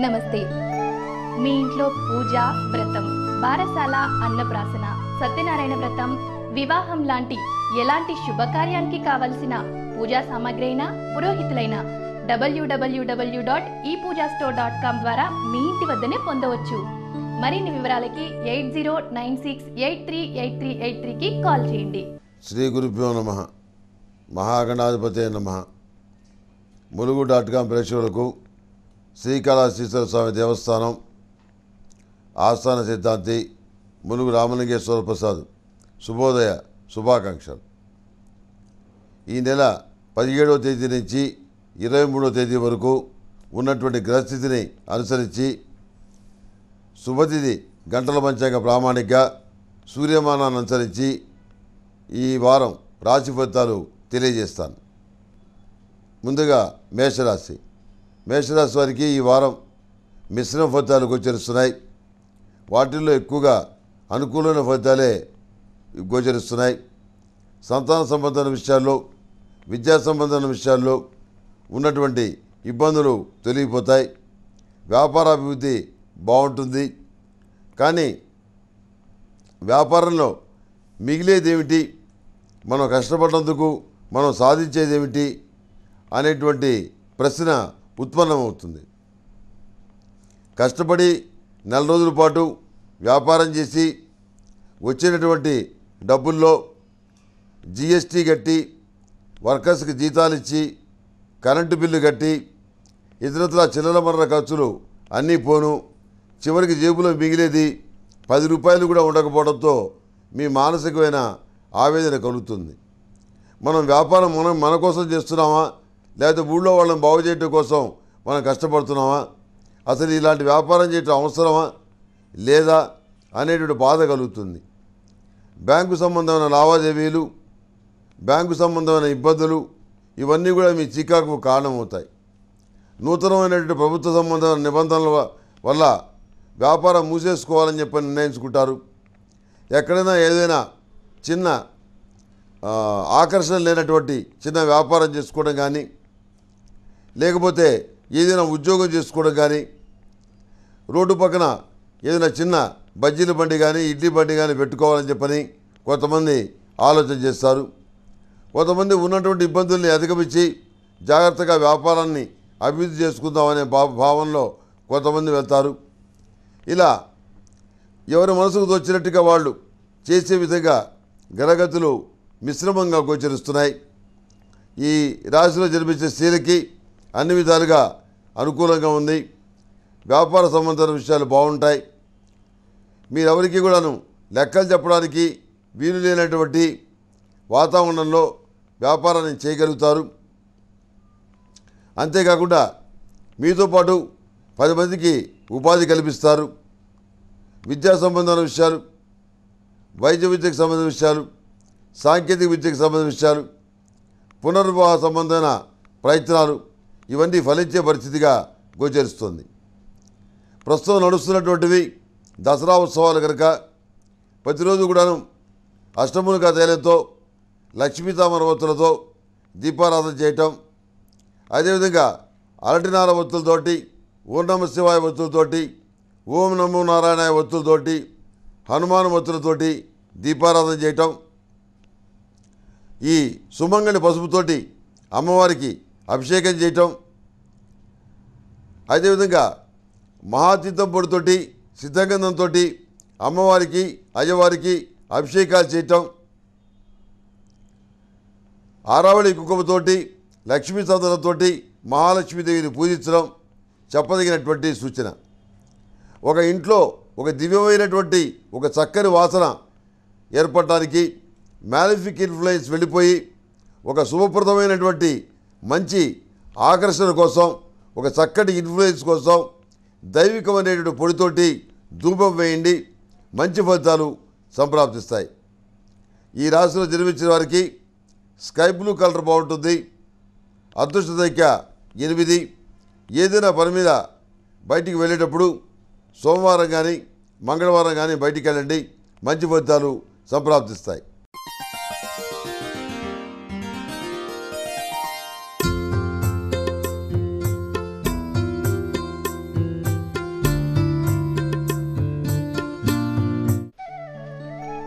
నమస్తే మీ ఇంట్లో పూజ వ్రతం బారసాల అన్నప్రాసన సత్యనారాయణ వ్రతం వివాహం లాంటి ఎలాంటి శుభకార్యానికి కావలసిన పూజా సామాగ్రి అయినా పురోహితులైన డబ్ల్యూడబ్ల్యూడబ్ల్యూ dot E Pooja store dot com ద్వారా మీ ఇంటి వద్దనే పొందవచ్చు మరిన్ని వివరాలకి eight zero nine six eight three eight three eight త్రీకి కాల్ చేయండి శ్రీ గురుభ్యో నమ మహాగణాధిపతే నమ ములుగు డాట్ కాం ప్రేక్షకులకు శ్రీకాళహస్తీశ్వర స్వామి దేవస్థానం ఆస్థాన సిద్ధాంతి ములుగు రామలింగేశ్వర ప్రసాద్ శుభోదయ శుభాకాంక్షలు ఈ నెల పదిహేడవ తేదీ నుంచి ఇరవై మూడవ తేదీ వరకు ఉన్నటువంటి గ్రహస్థితిని అనుసరించి శుభతిథి గంటల పంచాంగ ప్రామాణిక సూర్యమానాన్ని అనుసరించి ఈ వారం రాశి ఫలితాలు తెలియజేస్తాను ముందుగా మేషరాశి మేషరాశి వారికి ఈ వారం మిశ్రమ ఫలితాలు గోచరిస్తున్నాయి వాటిల్లో ఎక్కువగా అనుకూలమైన ఫలితాలే గోచరిస్తున్నాయి సంతాన సంబంధమైన విషయాల్లో విద్యా సంబంధమైన విషయాల్లో ఉన్నటువంటి ఇబ్బందులు తొలగిపోతాయి వ్యాపారాభివృద్ధి బాగుంటుంది కానీ వ్యాపారంలో మిగిలేదేమిటి మనం కష్టపడినందుకు మనం సాధించేదేమిటి అనేటువంటి ప్రశ్న ఉత్పన్నమవుతుంది కష్టపడి నెల రోజుల పాటు వ్యాపారం చేసి వచ్చినటువంటి డబ్బుల్లో జిఎస్టీ కట్టి వర్కర్స్కి జీతాలు ఇచ్చి కరెంటు బిల్లు కట్టి ఇతరత్ర చిల్లర మర్ర ఖర్చులు అన్నీ పోను చివరికి జేబులో మిగిలేది పది రూపాయలు కూడా ఉండకపోవడంతో మీ మానసికమైన ఆవేదన కలుగుతుంది మనం వ్యాపారం మనం మన కోసం చేస్తున్నామా లేకపోతే ఊళ్ళో వాళ్ళని బాగు చేయడం కోసం మనం కష్టపడుతున్నామా అసలు ఇలాంటి వ్యాపారం చేయటం అవసరమా లేదా అనేటువంటి బాధ కలుగుతుంది బ్యాంకు సంబంధమైన లావాదేవీలు బ్యాంకు సంబంధమైన ఇబ్బందులు ఇవన్నీ కూడా మీ చికాకు కారణమవుతాయి నూతనమైనటువంటి ప్రభుత్వ సంబంధమైన నిబంధనల వ- వల్ల వ్యాపారం మూసేసుకోవాలని చెప్పి నిర్ణయించుకుంటారు ఎక్కడైనా ఏదైనా చిన్న ఆ, ఆకర్షణ లేనటువంటి చిన్న వ్యాపారం చేసుకోవడం కానీ లేకపోతే ఏదైనా ఉద్యోగం చేసుకోవడం కానీ రోడ్డు పక్కన ఏదైనా చిన్న బజ్జీల బండి కానీ ఇడ్లీ బండి కానీ పెట్టుకోవాలని చెప్పని కొంతమంది ఆలోచన చేస్తారు కొంతమంది ఉన్నటువంటి ఇబ్బందుల్ని అధిగమించి జాగ్రత్తగా వ్యాపారాన్ని అభివృద్ధి చేసుకుందామనే భా భావనలో కొంతమంది వెళ్తారు ఇలా ఎవరి మనసుకు తోచినట్టుగా వాళ్ళు చేసే విధంగా గ్రహగతులు మిశ్రమంగా గోచరిస్తున్నాయి ఈ రాశిలో జన్మించే స్త్రీలకి అన్ని విధాలుగా అనుకూలంగా ఉంది వ్యాపార సంబంధమైన విషయాలు బాగుంటాయి మీరెవరికి కూడాను లెక్కలు చెప్పడానికి వీలు లేనటువంటి వాతావరణంలో వ్యాపారాన్ని చేయగలుగుతారు అంతేకాకుండా మీతో పాటు పది మందికి ఉపాధి కల్పిస్తారు విద్యా సంబంధమైన విషయాలు వైద్య విద్యకు సంబంధించిన విషయాలు సాంకేతిక విద్యకు సంబంధించిన విషయాలు పునర్వివాహ సంబంధమైన ప్రయత్నాలు ఇవన్నీ ఫలించే పరిస్థితిగా గోచరిస్తుంది ప్రస్తుతం నడుస్తున్నటువంటివి దసరా ఉత్సవాలు కనుక ప్రతిరోజు కూడాను అష్టములుగా తేలంతో లక్ష్మీతామరవత్తులతో దీపారాధన చేయటం అదేవిధంగా అరటినార ఒత్తులతోటి ఓం నమ శివాయ ఒత్తులతోటి ఓం నమో నారాయణ ఒత్తులతోటి హనుమాన్ ఒత్తులతోటి దీపారాధన చేయటం ఈ సుమంగళి పసుపుతోటి అమ్మవారికి అభిషేకం చేయటం అదేవిధంగా మహాతీర్థం పొడితోటి సిద్ధగంధంతో అమ్మవారికి అయ్యవారికి అభిషేకాలు చేయటం ఆరావళి కుంకుమతోటి లక్ష్మీ చందనంతోటి మహాలక్ష్మీదేవిని పూజించడం చెప్పదగినటువంటి సూచన ఒక ఇంట్లో ఒక దివ్యమైనటువంటి ఒక చక్కని వాసన ఏర్పడటానికి మ్యాలిఫిక్ ఇన్ఫ్లుయెన్స్ వెళ్ళిపోయి ఒక శుభప్రదమైనటువంటి మంచి ఆకర్షణ కోసం ఒక చక్కటి ఇన్ఫ్లుయెన్స్ కోసం దైవికమైనటువంటి పొడితోటి ధూపం వేయండి మంచి ఫలితాలు సంప్రాప్తిస్తాయి ఈ రాశిలో జన్మించిన వారికి స్కై బ్లూ కలర్ బాగుంటుంది అదృష్ట సంఖ్య ఎనిమిది ఏదైనా పని మీద బయటికి వెళ్ళేటప్పుడు సోమవారం కానీ మంగళవారం కానీ బయటికి వెళ్ళండి మంచి ఫలితాలు సంప్రాప్తిస్తాయి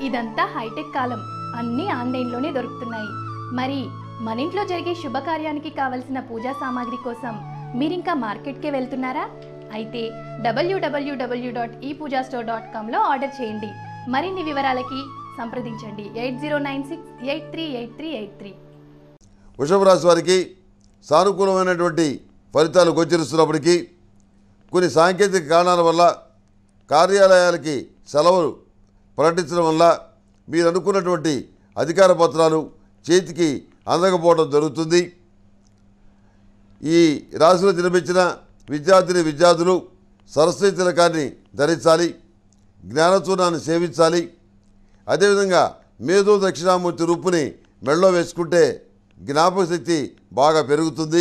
ఇదంతా హైటెక్ కాలం అన్నీ ఆన్లైన్లోనే దొరుకుతున్నాయి మరి మన ఇంట్లో జరిగే శుభకార్యానికి కావలసిన పూజా సామాగ్రి కోసం మీరింకా మార్కెట్కే వెళ్తున్నారా అయితే W W W dot E Pooja store dot కామ్లో ఆర్డర్ చేయండి మరిన్ని వివరాలకి సంప్రదించండి eight zero nine six eight three eight three eight three వృషభ రాశి వారికి సానుకూలమైనటువంటి ఫలితాలు గోచరిస్తున్నప్పటికీ కొన్ని సాంకేతిక కారణాల వల్ల కార్యాలయాలకి సెలవులు ప్రకటించడం వల్ల మీరు అనుకున్నటువంటి అధికార పత్రాలు చేతికి అందకపోవడం జరుగుతుంది ఈ రాశిలో జన్మించిన విద్యార్థిని విద్యార్థులు సరస్వతి తిలకాన్ని ధరించాలి జ్ఞానచూర్ణాన్ని సేవించాలి అదేవిధంగా మేధో దక్షిణామూర్తి రూపుని మెళ్ళో వేసుకుంటే జ్ఞాపక శక్తి బాగా పెరుగుతుంది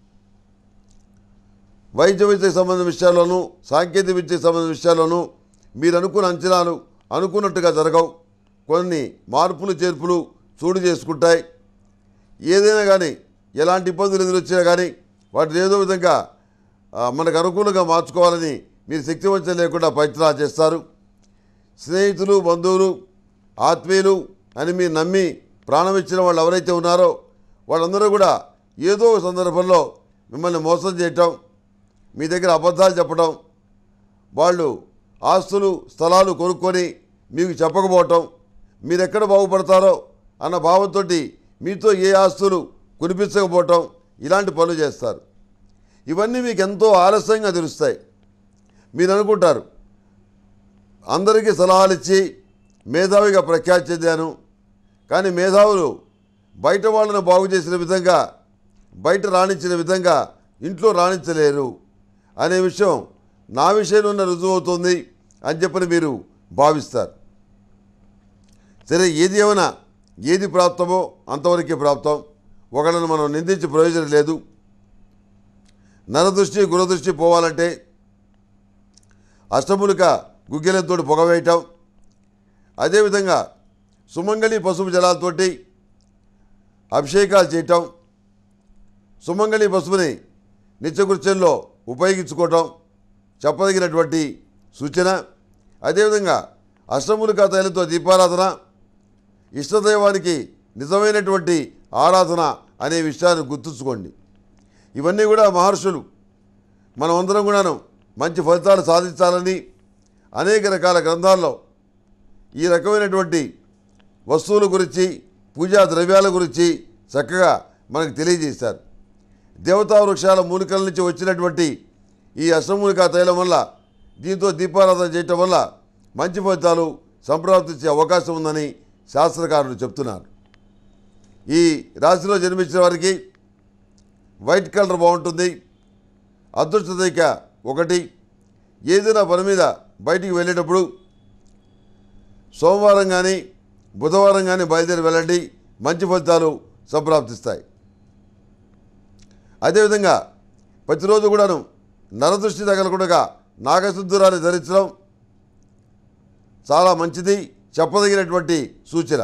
వైద్య విద్యకు సంబంధించిన విషయాల్లోనూ సాంకేతిక విద్యకు సంబంధించిన విషయాల్లోనూ మీరు అనుకున్న అంచనాలు అనుకున్నట్టుగా జరగవు కొన్ని మార్పులు చేర్పులు చూడు చేసుకుంటాయి ఏదైనా కానీ ఎలాంటి ఇబ్బందులు ఎదురొచ్చినా కానీ వాటిని ఏదో విధంగా ఆ, మనకు అనుకూలంగా మార్చుకోవాలని మీరు శక్తివంచన లేకుండా ప్రయత్నాలు చేస్తారు స్నేహితులు బంధువులు ఆత్మీయులు అని మీరు నమ్మి ప్రాణం ఇచ్చిన వాళ్ళు ఎవరైతే ఉన్నారో వాళ్ళందరూ కూడా ఏదో ఒక సందర్భంలో మిమ్మల్ని మోసం చేయటం మీ దగ్గర అబద్ధాలు చెప్పడం వాళ్ళు ఆస్తులు స్థలాలు కొనుక్కొని మీకు చెప్పకపోవటం మీరు ఎక్కడ బాగుపడతారో అన్న భావంతో మీతో ఏ ఆస్తులు కురిపించకపోవటం ఇలాంటి పనులు చేస్తారు ఇవన్నీ మీకు ఎంతో ఆలస్యంగా తెలుస్తాయి మీరు అనుకుంటారు అందరికీ సలహాలు ఇచ్చి మేధావిగా ప్రఖ్యాతి చెందాను కానీ మేధావులు బయట వాళ్ళను బాగు చేసిన విధంగా బయట రాణించిన విధంగా ఇంట్లో రాణించలేరు అనే విషయం నా విషయంలోనే రుజువు అవుతుంది అని చెప్పని మీరు భావిస్తారు సరే ఏది ఏమైనా ఏది ప్రాప్తమో అంతవరకే ప్రాప్తం ఒకళ్ళని మనం నిందించి ప్రయోజనం లేదు నరదృష్టి గురదృష్టి పోవాలంటే అష్టములిక గుగ్గిలంతో పొగవేయటం అదేవిధంగా సుమంగళి పసుపు జలాలతోటి అభిషేకాలు చేయటం సుమంగళి పసుపుని నిత్యకృత్యంలో ఉపయోగించుకోవటం చెప్పదగినటువంటి సూచన అదేవిధంగా అష్టములికా తైలతో దీపారాధన ఇష్టదైవానికి నిజమైనటువంటి ఆరాధన అనే విషయాన్ని గుర్తుంచుకోండి ఇవన్నీ కూడా మహర్షులు మనమందరం కూడాను మంచి ఫలితాలు సాధించాలని అనేక రకాల గ్రంథాల్లో ఈ రకమైనటువంటి వస్తువుల గురించి పూజా ద్రవ్యాల గురించి చక్కగా మనకు తెలియజేశారు దేవతా వృక్షాల మూలికల నుంచి వచ్చినటువంటి ఈ అష్టమూలికా తైలం వల్ల దీంతో దీపారాధన చేయటం వల్ల మంచి ఫలితాలు సంప్రాప్తించే అవకాశం ఉందని శాస్త్రకారులు చెప్తున్నారు ఈ రాశిలో జన్మించిన వారికి వైట్ కలర్ బాగుంటుంది అదృష్ట రేఖ ఒకటి ఏదైనా పని మీద బయటికి వెళ్ళేటప్పుడు సోమవారం కానీ బుధవారం కానీ బయలుదేరి వెళ్ళండి మంచి ఫలితాలు సంప్రాప్తిస్తాయి అదేవిధంగా ప్రతిరోజు కూడాను నరదృష్టి తగలకుండా నాగశుద్ధురాన్ని ధరించడం చాలా మంచిది చెప్పదగినటువంటి సూచన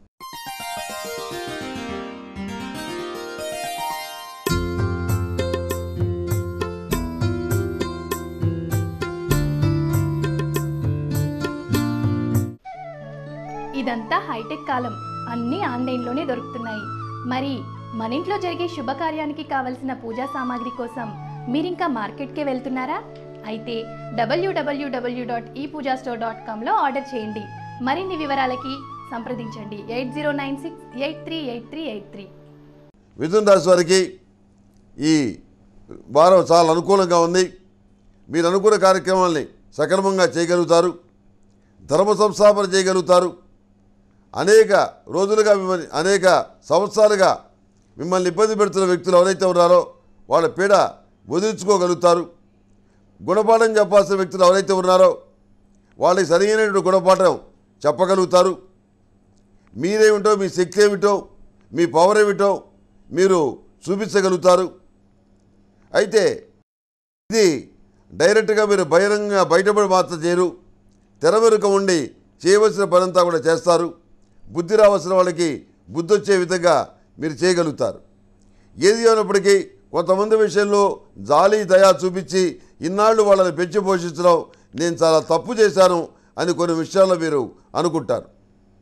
ఇదంతా హైటెక్ కాలం అన్నీ ఆన్లైన్లోనే దొరుకుతున్నాయి మరి మన ఇంట్లో జరిగే శుభకార్యానికి కావలసిన పూజా సామాగ్రి కోసం మీరింకా మార్కెట్కే వెళ్తున్నారా అయితే W W W dot E Pooja store dot కామ్లో ఆర్డర్ చేయండి మరిన్ని వివరాలకి సంప్రదించండి eight zero nine six eight three eight three eight three మిథున రాశి వారికి ఈ వారం చాలా అనుకూలంగా ఉంది మీరు అనుకున్న కార్యక్రమాల్ని సక్రమంగా చేయగలుగుతారు ధర్మ సంస్థాపన చేయగలుగుతారు అనేక రోజులుగా మిమ్మల్ని అనేక సంవత్సరాలుగా మిమ్మల్ని ఇబ్బంది పెడుతున్న వ్యక్తులు ఎవరైతే ఉన్నారో వాళ్ళ పీడ వదిలించుకోగలుగుతారు గుణపాఠం చెప్పాల్సిన వ్యక్తులు ఎవరైతే ఉన్నారో వాళ్ళకి సరైనటువంటి గుణపాఠం చెప్పగలుగుతారు మీరేమిటో మీ శక్తి ఏమిటో మీ పవర్ ఏమిటో మీరు చూపించగలుగుతారు అయితే ఇది డైరెక్ట్గా మీరు బహిరంగ బయటపడి మాత్రం చేయరు తెర వెనుక ఉండి చేయవలసిన పనంతా కూడా చేస్తారు బుద్ధి రావాల్సిన వాళ్ళకి బుద్ధి వచ్చే విధంగా మీరు చేయగలుగుతారు ఏది అయినప్పటికీ కొంతమంది విషయంలో జాలి దయా చూపించి ఇన్నాళ్ళు వాళ్ళని పెంచి పోషించడం నేను చాలా తప్పు చేశాను అని కొన్ని విషయాల్లో మీరు అనుకుంటారు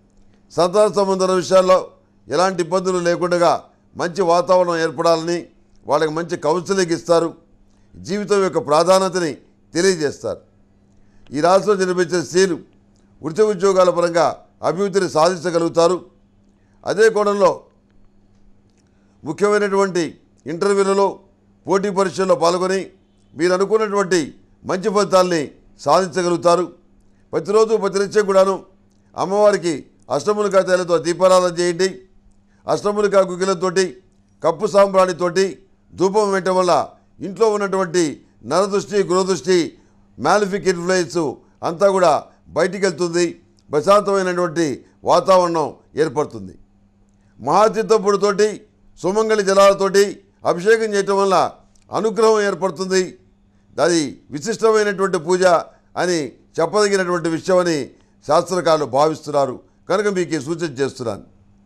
సంతాన సంబంధం విషయాల్లో ఎలాంటి ఇబ్బందులు లేకుండా మంచి వాతావరణం ఏర్పడాలని వాళ్ళకి మంచి కౌన్సిలింగ్ ఇస్తారు జీవితం యొక్క ప్రాధాన్యతని తెలియజేస్తారు ఈ రాష్ట్రంలో జన్మించిన స్త్రీలు వృత్తి ఉద్యోగాల పరంగా అభివృద్ధిని సాధించగలుగుతారు అదే కోణంలో ముఖ్యమైనటువంటి ఇంటర్వ్యూలలో పోటీ పరీక్షల్లో పాల్గొని మీరు అనుకున్నటువంటి మంచి ఫలితాల్ని సాధించగలుగుతారు ప్రతిరోజు ప్రతినిత్యం కూడాను అమ్మవారికి అష్టములికా తైలతో దీపారాధన చేయండి అష్టములికా గుగ్గిలతోటి కప్పు సాంబ్రాణితోటి ధూపం వేయటం వల్ల ఇంట్లో ఉన్నటువంటి నరదృష్టి గృహదృష్టి మ్యాలిఫిక్ ఇన్ఫ్లుయెన్స్ అంతా కూడా బయటికి వెళ్తుంది ప్రశాంతమైనటువంటి వాతావరణం ఏర్పడుతుంది మహాతీర్థపుడితోటి సుమంగళి జలాలతోటి అభిషేకం చేయటం వల్ల అనుగ్రహం ఏర్పడుతుంది అది విశిష్టమైనటువంటి పూజ అని చెప్పదగినటువంటి విషయమని శాస్త్రకారులు భావిస్తున్నారు కనుక మీకు ఈ సూచన చేస్తున్నాను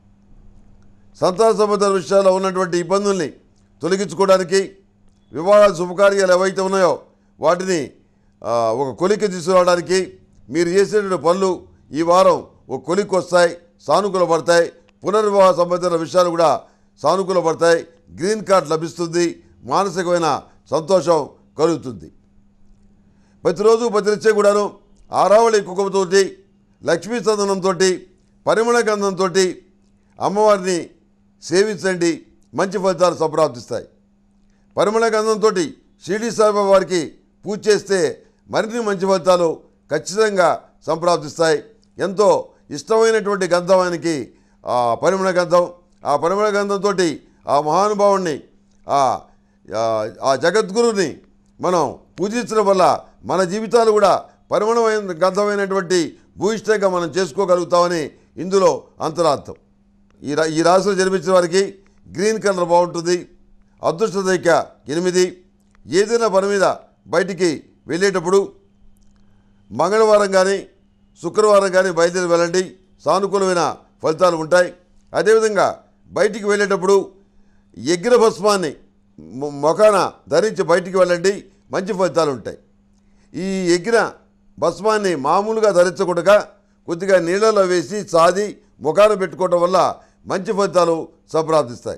సంతాన సంబంధ విషయాల్లో ఉన్నటువంటి ఇబ్బందుల్ని తొలగించుకోవడానికి వివాహ శుభకార్యాలు ఏవైతే ఉన్నాయో వాటిని ఆ, ఒక కొలికి తీసుకురావడానికి మీరు చేసేటువంటి పనులు ఈ వారం ఒక కొలికి వస్తాయి సానుకూల పడతాయి పునర్వివాహ సంబంధించిన విషయాలు కూడా సానుకూల పడతాయి గ్రీన్ కార్డ్ లభిస్తుంది మానసికమైన సంతోషం కలుగుతుంది ప్రతిరోజు ప్రతినిత్యం కూడాను ఆరావళి కుంకుమతోటి లక్ష్మీ చందనంతో పరిమళ గంధంతో అమ్మవారిని సేవించండి మంచి ఫలితాలు సంప్రాప్తిస్తాయి పరిమళ గంధంతో షిరిడి సాయిబాబా వారికి పూజ చేస్తే మరిన్ని మంచి ఫలితాలు ఖచ్చితంగా సంప్రాప్తిస్తాయి ఎంతో ఇష్టమైనటువంటి గంధం ఆయనకి ఆ పరిమళ గంధం ఆ పరిమళ గంధంతో ఆ మహానుభావుణ్ణి ఆ ఆ- ఆ జగద్గురుని మనం పూజించడం వల్ల మన జీవితాలు కూడా పరిమళమైన గంధమైనటువంటి భూయిష్టంగా మనం చేసుకోగలుగుతామని ఇందులో అంతరార్థం ఈ రా ఈ రాశిలో జన్మించిన వారికి గ్రీన్ కలర్ బాగుంటుంది అదృష్ట సంఖ్య ఎనిమిది ఏదైనా పని మీద బయటికి వెళ్ళేటప్పుడు మంగళవారం కానీ శుక్రవారం కానీ బయలుదేరి వెళ్ళండి సానుకూలమైన ఫలితాలు ఉంటాయి అదేవిధంగా బయటికి వెళ్ళేటప్పుడు ఎగ్గిన భస్మాన్ని మొ- మొఖాన ధరించి బయటికి వెళ్ళండి మంచి ఫలితాలు ఉంటాయి ఈ ఎగ్గిన భస్మాన్ని మామూలుగా ధరించకుండా కొద్దిగా నీళ్ళలో వేసి సాది ముఖాన పెట్టుకోవడం వల్ల మంచి ఫలితాలు సంప్రాప్తిస్తాయి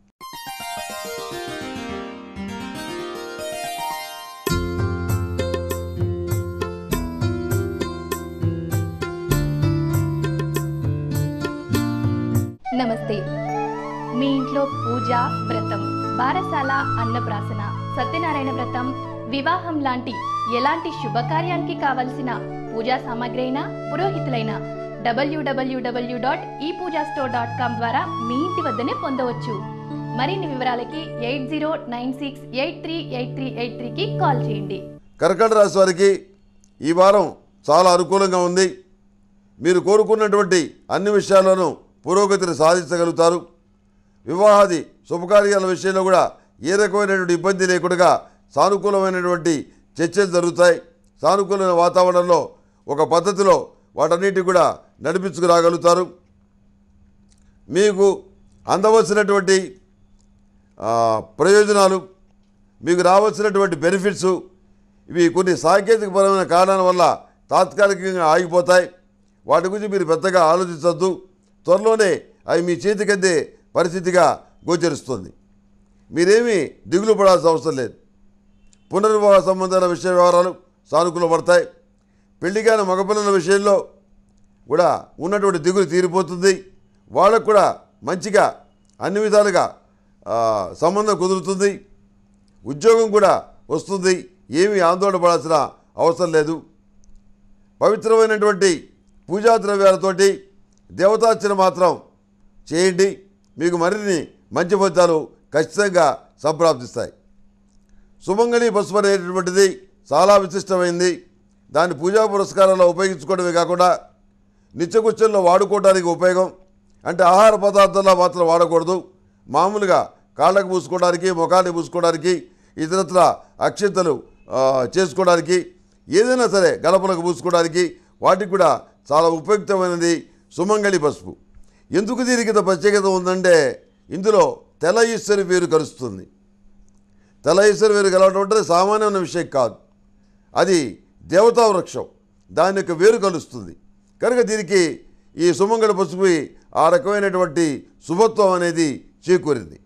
నమస్తే మీ ఇంట్లో పూజ వ్రతం బారసాల అన్నప్రాసన సత్యనారాయణ వ్రతం వివాహం లాంటి ఎలాంటి శుభకార్యానికి కావలసిన పూజా సామాగ్రి అయినా పురోహితులైన డబ్ల్యూడబ్ల్యూడబ్ల్యూ dot E Pooja store dot com ద్వారా మీ ఇంటి వద్దనే పొందవచ్చు మరిన్ని వివరాలకి eight zero nine six eight three eight three eight త్రీకి కాల్ చేయండి కర్కట రాశి వారికి ఈ వారం చాలా అనుకూలంగా ఉంది మీరు కోరుకున్నటువంటి అన్ని విషయాల్లోనూ పురోగతిని సాధించగలుగుతారు వివాహాది శుభకార్యాల విషయంలో కూడా ఏ రకమైనటువంటి ఇబ్బంది లేకుండా సానుకూలమైనటువంటి చర్చలు జరుగుతాయి సానుకూలమైన వాతావరణంలో ఒక పద్ధతిలో వాటన్నిటి కూడా నడిపించుకురాగలుగుతారు మీకు అందవలసినటువంటి ఆ, ప్రయోజనాలు మీకు రావాల్సినటువంటి బెనిఫిట్స్ ఇవి కొన్ని సాంకేతికపరమైన కారణాల వల్ల తాత్కాలికంగా ఆగిపోతాయి వాటి గురించి మీరు పెద్దగా ఆలోచించవద్దు త్వరలోనే అవి మీ చేతికందే పరిస్థితిగా గోచరిస్తుంది మీరేమీ దిగులు పడాల్సిన అవసరం లేదు పునర్వివాహ సంబంధాల విషయ వ్యవహారాలు సానుకూల పడతాయి పెళ్లిగాని మగపిల్లల విషయంలో కూడా ఉన్నటువంటి దిగులు తీరిపోతుంది వాళ్ళకు కూడా మంచిగా అన్ని విధాలుగా ఆ, సంబంధం కుదురుతుంది ఉద్యోగం కూడా వస్తుంది ఏమీ ఆందోళన పడాల్సిన అవసరం లేదు పవిత్రమైనటువంటి పూజా ద్రవ్యాలతోటి దేవతార్చన మాత్రం చేయండి మీకు మరిన్ని మంచి ఫలితాలు ఖచ్చితంగా సంప్రాప్తిస్తాయి సుమంగళి పసుపు అనేటటువంటిది చాలా విశిష్టమైంది దాన్ని పూజా పురస్కారాల్లో ఉపయోగించుకోవడమే కాకుండా నిత్యకృత్యంలో వాడుకోవడానికి ఉపయోగం అంటే ఆహార పదార్థాల్లో మాత్రం వాడకూడదు మామూలుగా కాళ్ళకు పూసుకోవడానికి ముఖానికి పూసుకోవడానికి ఇతరత్ర అక్షింతలు ఆ, చేసుకోవడానికి ఏదైనా సరే గడపలకు పూసుకోవడానికి వాటికి కూడా చాలా ఉపయుక్తమైనది సుమంగళి పసుపు ఎందుకు దీనికి ఇంత ప్రత్యేకత ఉందంటే ఇందులో తెల్ల ఈశ్వరి పేరు కలుస్తుంది తెల్ల ఈశ్వరి వేరు కలవడం అంటే సామాన్యమైన విషయం కాదు అది దేవతా వృక్షం దాని యొక్క వేరు కలుస్తుంది కనుక దీనికి ఈ సుమంగళ పసుపుకి ఆ రకమైనటువంటి శుభత్వం అనేది చేకూరింది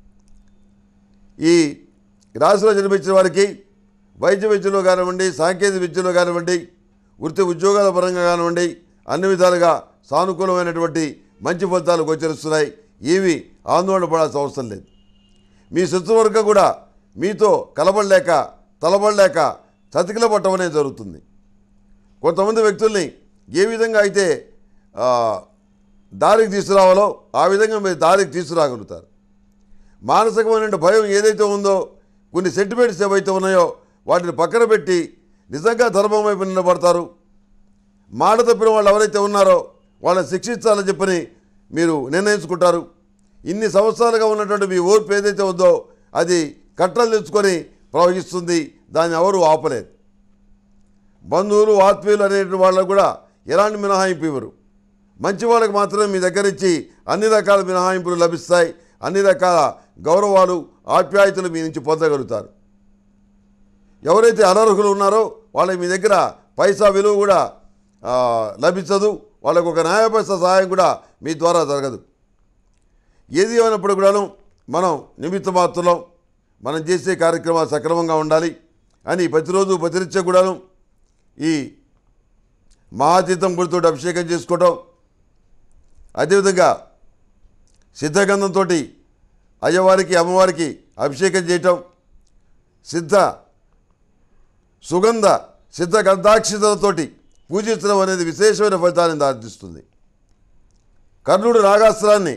ఈ రాశిలో జన్మించిన వారికి వైద్య విద్యలో కానివ్వండి సాంకేతిక విద్యలో కానివ్వండి వృత్తి ఉద్యోగాల పరంగా కానివ్వండి అన్ని విధాలుగా సానుకూలమైనటువంటి మంచి ఫలితాలు గోచరిస్తున్నాయి ఏమీ ఆందోళన పడాల్సిన అవసరం లేదు మీ శత్రువర్గం కూడా మీతో కలబడలేక తలబడలేక చతికిల పట్టడం అనేది జరుగుతుంది కొంతమంది వ్యక్తుల్ని ఏ విధంగా అయితే ఆ, దారికి తీసుకురావాలో ఆ విధంగా మీరు దారికి తీసుకురాగలుగుతారు మానసికమైన భయం ఏదైతే ఉందో కొన్ని సెంటిమెంట్స్ ఏవైతే ఉన్నాయో వాటిని పక్కన పెట్టి నిజంగా ధర్మం వైపు నిలబడతారు మాట తప్పిన వాళ్ళు ఎవరైతే ఉన్నారో వాళ్ళని శిక్షించాలని చెప్పని మీరు నిర్ణయించుకుంటారు ఇన్ని సంవత్సరాలుగా ఉన్నటువంటి మీ ఓర్పు ఏదైతే ఉందో అది కట్టలు తెచ్చుకొని ప్రవహిస్తుంది దాన్ని ఎవరు ఆపలేరు బంధువులు ఆత్మీయులు అనేటువంటి వాళ్ళకు కూడా ఎలాంటి మినహాయింపు ఇవ్వరు మంచి వాళ్ళకి మాత్రమే మీ దగ్గర ఇచ్చి అన్ని రకాల మినహాయింపులు లభిస్తాయి అన్ని రకాల గౌరవాలు ఆప్యాయతలు మీ నుంచి పొందగలుగుతారు ఎవరైతే అనర్హులు ఉన్నారో వాళ్ళకి మీ దగ్గర పైసా విలువ కూడా ఆ, లభించదు వాళ్ళకు ఒక న్యాయ పైసా సహాయం కూడా మీ ద్వారా జరగదు ఏది ఏమైనప్పుడు కూడాను మనం నిమిత్త మాత్రం మనం చేసే కార్యక్రమాలు సక్రమంగా ఉండాలి అని ప్రతిరోజు ప్రతినిత్య కూడాను ఈ మహాతీర్థం గుడితో అభిషేకం చేసుకోవటం అదేవిధంగా సిద్ధగంధంతో అయ్యవారికి అమ్మవారికి అభిషేకం చేయటం సిద్ధ సుగంధ సిద్ధ గంధాక్షితలతోటి పూజించడం అనేది విశేషమైన ఫలితాన్ని దారితీస్తుంది కర్ణుడు నాగాస్త్రాన్ని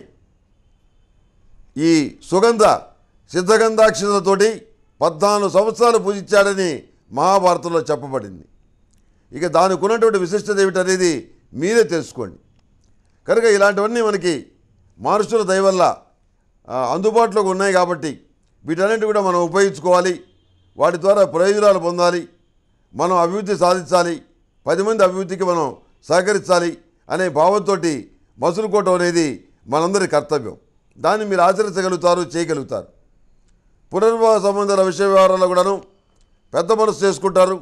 ఈ సుగంధ సిద్ధగంధాక్షతలతోటి పద్నాలుగు సంవత్సరాలు పూజించాడని మహాభారతంలో చెప్పబడింది ఇక దానికి ఉన్నటువంటి విశిష్టత ఏమిటనేది మీరే తెలుసుకోండి కనుక ఇలాంటివన్నీ మనకి మనుషుల దయ వల్ల ఆ, అందుబాటులోకి ఉన్నాయి కాబట్టి వీటన్నిటి కూడా మనం ఉపయోగించుకోవాలి వాటి ద్వారా ప్రయోజనాలు పొందాలి మనం అభివృద్ధి సాధించాలి పది మంది అభివృద్ధికి మనం సహకరించాలి అనే భావంతో మసులుకోవటం అనేది మనందరి కర్తవ్యం దాన్ని మీరు ఆచరించగలుగుతారు చేయగలుగుతారు పునర్వివాహ సంబంధాల విషయ వ్యవహారాల్లో కూడాను పెద్ద మనసు చేసుకుంటారు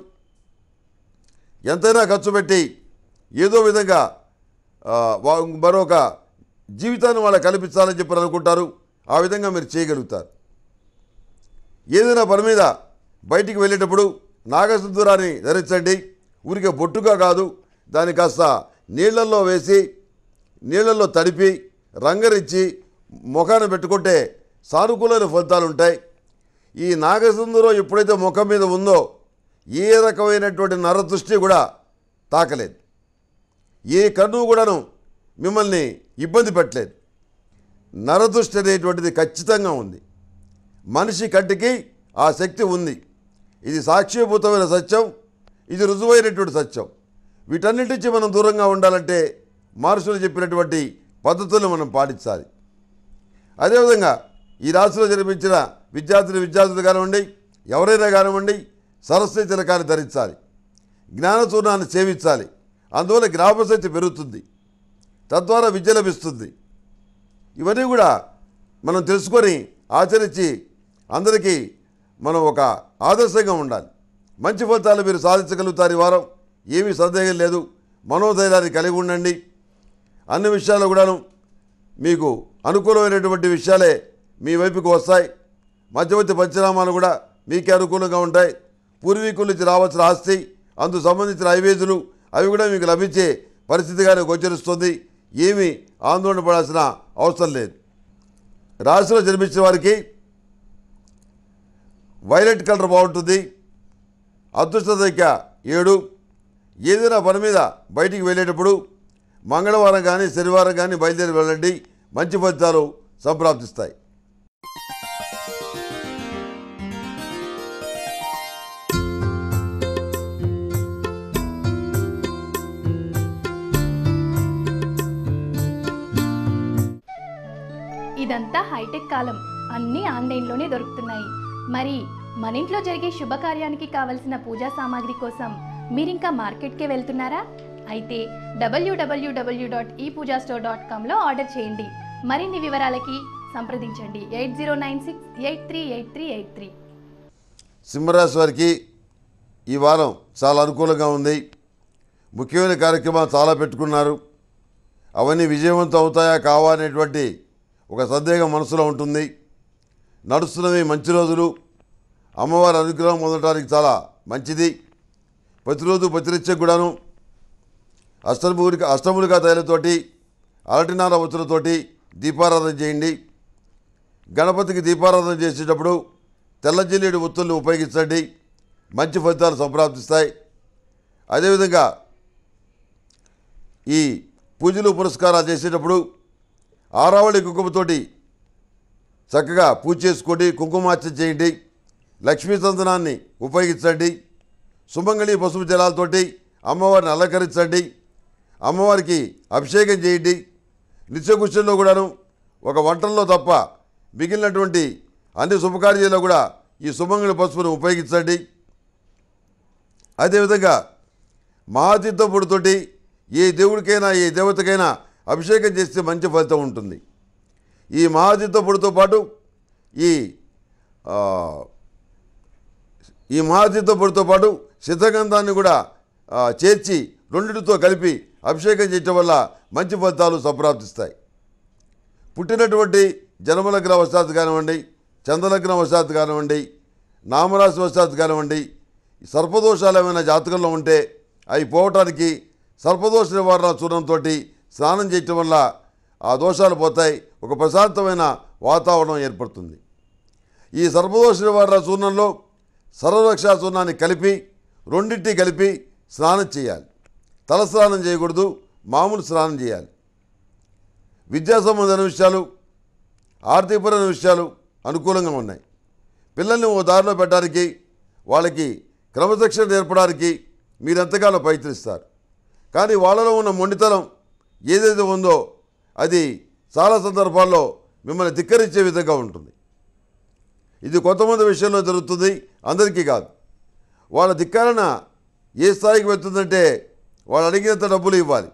ఎంతైనా ఖర్చు పెట్టి ఏదో విధంగా ఆ, వా- మరొక జీవితాన్ని వాళ్ళకి కల్పించాలని చెప్పి అనుకుంటారు ఆ విధంగా మీరు చేయగలుగుతారు ఏదైనా పని మీద బయటికి వెళ్ళేటప్పుడు నాగసింధూరాన్ని ధరించండి ఊరికే బొట్టుగా కాదు దాన్ని కాస్త నీళ్ళల్లో వేసి నీళ్ళల్లో తడిపి రంగరించి ముఖాన్ని పెట్టుకుంటే సానుకూలమైన ఫలితాలు ఉంటాయి ఈ నాగసింధూరం ఎప్పుడైతే ముఖం మీద ఉందో ఏ రకమైనటువంటి నరదృష్టి కూడా తాకలేదు ఏ కన్ను కూడాను మిమ్మల్ని ఇబ్బంది పెట్టలేదు నరదృష్టి అనేటువంటిది ఖచ్చితంగా ఉంది మనిషి కంటికి ఆ శక్తి ఉంది ఇది సాక్ష్యభూతమైన సత్యం ఇది రుజువైనటువంటి సత్యం వీటన్నిటి నుంచి మనం దూరంగా ఉండాలంటే మహర్షులు చెప్పినటువంటి పద్ధతులను మనం పాటించాలి అదేవిధంగా ఈ రాశిలో జన్మించిన విద్యార్థులు విద్యార్థులు కానివ్వండి ఎవరైనా కానివ్వండి సరస్వతి తిలకాన్ని ధరించాలి జ్ఞానచూర్ణాన్ని సేవించాలి అందువల్ల జ్ఞాపశక్తి పెరుగుతుంది తద్వారా విద్య లభిస్తుంది ఇవన్నీ కూడా మనం తెలుసుకొని ఆచరించి అందరికీ మనం ఒక ఆదర్శంగా ఉండాలి మంచి ఫలితాలు మీరు సాధించగలుగుతారు ఈ వారం ఏమీ సందేహం లేదు మనోధైర్యాన్ని కలిగి ఉండండి అన్ని విషయాల్లో కూడాను మీకు అనుకూలమైనటువంటి విషయాలే మీ వైపుకు వస్తాయి మధ్యవర్తి పంచనామాలు కూడా మీకే అనుకూలంగా ఉంటాయి పూర్వీకుల నుంచి రావాల్సిన ఆస్తి అందుకు సంబంధించిన ఐవేజులు అవి కూడా మీకు లభించే పరిస్థితిగానే గోచరిస్తుంది ఏమీ ఆందోళన పడాల్సిన అవసరం లేదు రాశిలో జన్మించిన వారికి వైలెట్ కలర్ బాగుంటుంది అదృష్ట సంఖ్య ఏడు ఏదైనా పని మీద బయటికి వెళ్ళేటప్పుడు మంగళవారం కానీ శనివారం కానీ బయలుదేరి వెళ్ళండి మంచి ఫలితాలు సంప్రాప్తిస్తాయి ఇదంతా హైటెక్ కాలం అన్నీ ఆన్లైన్లోనే దొరుకుతున్నాయి మరి మన ఇంట్లో జరిగే శుభకార్యానికి కావలసిన పూజా సామాగ్రి కోసం మీరింకా మార్కెట్కే వెళ్తున్నారా అయితే W W W dot E Pooja store dot కామ్లో ఆర్డర్ చేయండి మరిన్ని వివరాలకి సంప్రదించండి eight zero nine six eight three eight three eight three సింహరాశి వారికి ఈ వారం చాలా అనుకూలంగా ఉంది ముఖ్యమైన కార్యక్రమాలు చాలా పెట్టుకున్నారు అవన్నీ విజయవంతం అవుతాయా కావా అనేటువంటి ఒక సందేహం మనసులో ఉంటుంది నడుస్తున్నవి మంచి రోజులు అమ్మవారి అనుగ్రహం పొందడానికి చాలా మంచిది ప్రతిరోజు ప్రతినిత్యం కూడాను అష్టములిక అష్టములిక తైలతోటి అరటినార ఒత్తులతోటి దీపారాధన చేయండి గణపతికి దీపారాధన చేసేటప్పుడు తెల్ల జిల్లేడు ఒత్తుల్ని ఉపయోగించండి మంచి ఫలితాలు సంప్రాప్తిస్తాయి అదేవిధంగా ఈ పూజలు పురస్కారాలు చేసేటప్పుడు ఆరావళి కుంకుమతోటి చక్కగా పూజ చేసుకోండి కుంకుమార్చన చేయండి లక్ష్మీ సంతనాన్ని ఉపయోగించండి సుమంగళి పసుపు జలాలతోటి అమ్మవారిని అలంకరించండి అమ్మవారికి అభిషేకం చేయండి నిత్యకృష్ణంలో కూడాను ఒక వంటల్లో తప్ప మిగిలినటువంటి అన్ని శుభకార్యాల్లో కూడా ఈ సుమంగళి పసుపును ఉపయోగించండి అదేవిధంగా మహాతీర్థం పొడితోటి ఏ దేవుడికైనా ఏ దేవతకైనా అభిషేకం చేస్తే మంచి ఫలితం ఉంటుంది ఈ మహాతీర్థ పొడితో పాటు ఈ ఆ, ఈ మహాతీర్థ పొడితో పాటు సిద్ధగంధాన్ని కూడా ఆ, చేర్చి రెండిటితో కలిపి అభిషేకం చేయటం వల్ల మంచి ఫలితాలు సంప్రాప్తిస్తాయి పుట్టినటువంటి జన్మలగ్న వశాత్తు కానివ్వండి చంద్రలగ్న వశాత్తు కానివ్వండి నామరాశి వశాత్తు కానివ్వండి ఈ సర్పదోషాలు ఏమైనా జాతకంలో ఉంటే అవి పోవటానికి సర్పదోష నివారణ చూడంతో స్నానం చేయటం వల్ల ఆ దోషాలు పోతాయి ఒక ప్రశాంతమైన వాతావరణం ఏర్పడుతుంది ఈ సర్పదోష నివారణ చూర్ణంలో సర్వరక్షా చూర్ణాన్ని కలిపి రెండింటి కలిపి స్నానం చేయాలి తల స్నానం చేయకూడదు మామూలు స్నానం చేయాలి విద్యా సంబంధమైన విషయాలు ఆర్థికపరమైన విషయాలు అనుకూలంగా ఉన్నాయి పిల్లల్ని ఓ దారిలో పెట్టడానికి వాళ్ళకి క్రమశిక్షణ నేర్పడానికి మీరు ఎంతగానో ప్రయత్నిస్తారు కానీ వాళ్ళలో ఉన్న మొండితనం ఏదైతే ఉందో అది చాలా సందర్భాల్లో మిమ్మల్ని ధిక్కరించే విధంగా ఉంటుంది ఇది కొంతమంది విషయంలో జరుగుతుంది అందరికీ కాదు వాళ్ళ ధిక్కారణ ఏ స్థాయికి వెళ్తుందంటే వాళ్ళు అడిగినంత డబ్బులు ఇవ్వాలి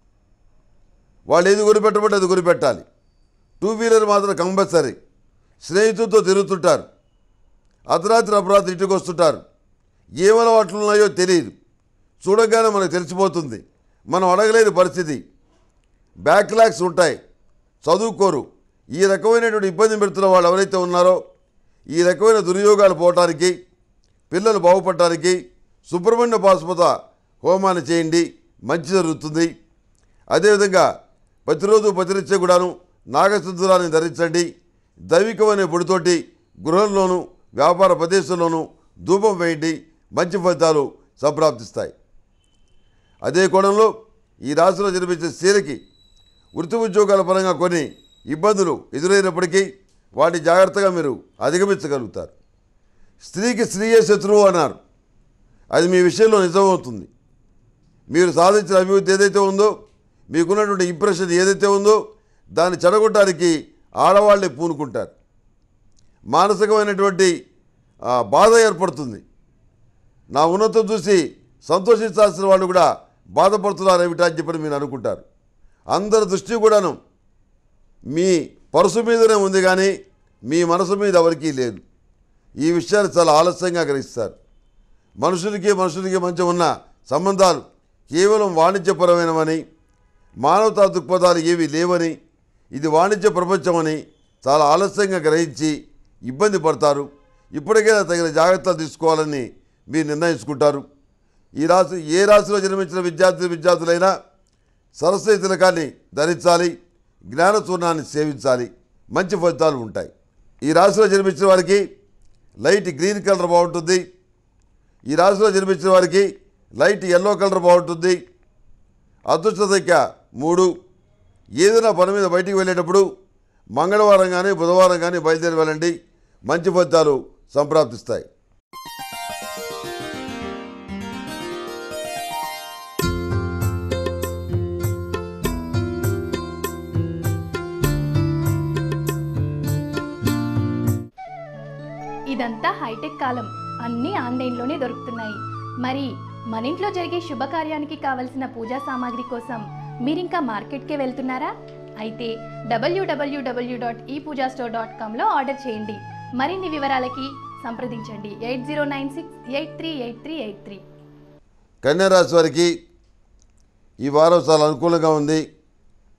వాళ్ళు ఏది గురిపెట్టమంటే అది గురిపెట్టాలి టూ వీలర్ మాత్రం కంపల్సరీ స్నేహితులతో తిరుగుతుంటారు అర్ధరాత్రి అపరాత్రి ఇంటికి వస్తుంటారు ఏం అలవాట్లు ఉన్నాయో తెలియదు చూడగానే మనకు తెలిసిపోతుంది మనం అడగలేని పరిస్థితి బ్యాక్లాగ్స్ ఉంటాయి చదువుకోరు ఈ రకమైనటువంటి ఇబ్బంది పెడుతున్న వాళ్ళు ఎవరైతే ఉన్నారో ఈ రకమైన దుర్యోగాలు పోవటానికి పిల్లలు బాగుపడటానికి సుబ్రహ్మణ్య పాశుపత హోమాన్ని చేయండి మంచి జరుగుతుంది అదేవిధంగా ప్రతిరోజు ప్రతినిత్యం కూడాను నాగసింధురాన్ని ధరించండి దైవికమైన పొడితోటి గృహంలోనూ వ్యాపార ప్రదేశంలోనూ ధూపం వేయండి మంచి ఫలితాలు సంప్రాప్తిస్తాయి అదే కోణంలో ఈ రాశిలో జన్మించే స్త్రీలకి వృత్తి ఉద్యోగాల పరంగా కొన్ని ఇబ్బందులు ఎదురైనప్పటికీ వాటిని జాగ్రత్తగా మీరు అధిగమించగలుగుతారు స్త్రీకి స్త్రీయే శత్రువు అన్నారు అది మీ విషయంలో నిజమవుతుంది మీరు సాధించిన అభివృద్ధి ఏదైతే ఉందో మీకున్నటువంటి ఇంప్రెషన్ ఏదైతే ఉందో దాన్ని చెడగొట్టడానికి ఆడవాళ్ళే పూనుకుంటారు మానసికమైనటువంటి ఆ, బాధ ఏర్పడుతుంది నా ఉన్నతం చూసి సంతోషించాల్సిన వాళ్ళు కూడా బాధపడుతున్నారు ఏమిటా అని చెప్పి మీరు అనుకుంటారు అందరి దృష్టి కూడాను మీ పరుసు మీదనే ఉంది కానీ మీ మనసు మీద ఎవరికీ లేదు ఈ విషయాన్ని చాలా ఆలస్యంగా గ్రహిస్తారు మనుషులకి మనుషులకి మధ్య ఉన్న సంబంధాలు కేవలం వాణిజ్యపరమైనవని మానవతా దృక్పథాలు ఏవి లేవని ఇది వాణిజ్య ప్రపంచమని చాలా ఆలస్యంగా గ్రహించి ఇబ్బంది పడతారు ఇప్పటికైనా తగిన జాగ్రత్తలు తీసుకోవాలని మీరు నిర్ణయించుకుంటారు ఈ రాశి ఏ రాశిలో జన్మించిన విద్యార్థి విద్యార్థులైనా సరస్వతి తిలకాన్ని ధరించాలి జ్ఞానచూర్ణాన్ని సేవించాలి మంచి ఫలితాలు ఉంటాయి ఈ రాశిలో జన్మించిన వారికి లైట్ గ్రీన్ కలర్ బాగుంటుంది ఈ రాశిలో జన్మించిన వారికి లైట్ ఎల్లో కలర్ బాగుంటుంది అదృష్ట సంఖ్య మూడు ఏదైనా పని మీద బయటికి వెళ్ళేటప్పుడు మంగళవారం కానీ బుధవారం కానీ బయలుదేరి వెళ్ళండి మంచి ఫలితాలు సంప్రాప్తిస్తాయి ఇదంతా హైటెక్ కాలం అన్నీ ఆన్లైన్లోనే దొరుకుతున్నాయి మరి మన ఇంట్లో జరిగే శుభకార్యానికి కావలసిన పూజా సామాగ్రి కోసం మీరింకా మార్కెట్కే వెళ్తున్నారా అయితే W W W dot E Pooja store dot కామ్లో ఆర్డర్ చేయండి మరిన్ని వివరాలకి సంప్రదించండి eight zero nine six eight three eight three eight three కన్యారాశి వారికి ఈ వారం చాలా అనుకూలంగా ఉంది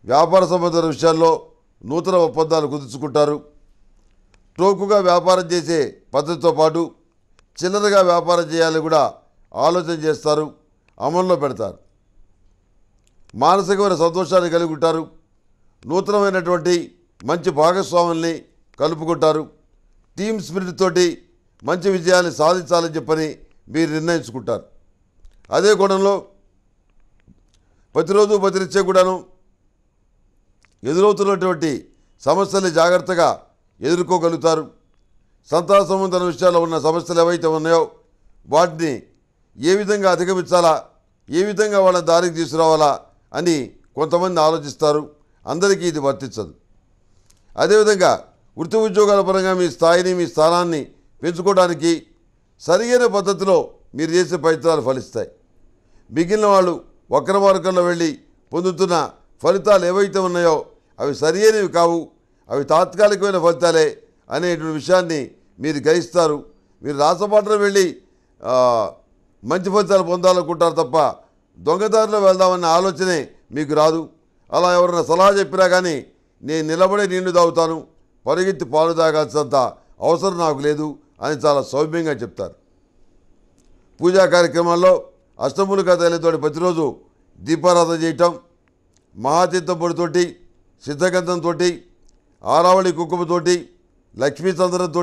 వ్యాపార సంబంధించిన విషయాల్లో నూతన ఒప్పందాలు కుదుర్చుకుంటారు టోకుగా వ్యాపారం చేసే పద్ధతితో పాటు చిల్లరగా వ్యాపారం చేయాలని కూడా ఆలోచన చేస్తారు అమల్లో పెడతారు మానసికమైన సంతోషాన్ని కలిగి ఉంటారు నూతనమైనటువంటి మంచి భాగస్వాముల్ని కలుపుకుంటారు టీమ్ స్పిరిట్ తోటి మంచి విజయాన్ని సాధించాలని చెప్పని మీరు నిర్ణయించుకుంటారు అదే కోణంలో ప్రతిరోజు ప్రతినిత్యం కూడాను ఎదురవుతున్నటువంటి సమస్యల్ని జాగ్రత్తగా ఎదుర్కోగలుగుతారు సంతాన సంబంధన విషయాల్లో ఉన్న సమస్యలు ఏవైతే ఉన్నాయో వాటిని ఏ విధంగా అధిగమించాలా ఏ విధంగా వాళ్ళ దారికి తీసుకురావాలా అని కొంతమంది ఆలోచిస్తారు అందరికీ ఇది వర్తించదు అదేవిధంగా వృత్తి ఉద్యోగాల పరంగా మీ స్థాయిని మీ స్థానాన్ని పెంచుకోవడానికి సరియైన పద్ధతిలో మీరు చేసే ప్రయత్నాలు ఫలిస్తాయి మిగిలిన వాళ్ళు వక్ర మార్గంలో వెళ్ళి పొందుతున్న ఫలితాలు ఏవైతే ఉన్నాయో అవి సరియైనవి కావు అవి తాత్కాలికమైన ఫలితాలే అనేటువంటి విషయాన్ని మీరు గ్రహిస్తారు మీరు రాసపాటలో వెళ్ళి ఆ, మంచి ఫలితాలు పొందాలనుకుంటారు తప్ప దొంగదారిలో వెళ్దామన్న ఆలోచనే మీకు రాదు అలా ఎవరైనా సలహా చెప్పినా కానీ నేను నిలబడే నీళ్లు తాగుతాను పరిగెత్తి పాలు తాగాల్సినంత అవసరం నాకు లేదు అని చాలా సౌమ్యంగా చెప్తారు పూజా కార్యక్రమాల్లో అష్టములుగా తల్లితోటి ప్రతిరోజు దీపారాధన చేయటం మహాతీర్థం పొడితోటి సిద్ధగంధంతో ఆరావళి కుంకుమతోటి లక్ష్మీ చంద్రంతో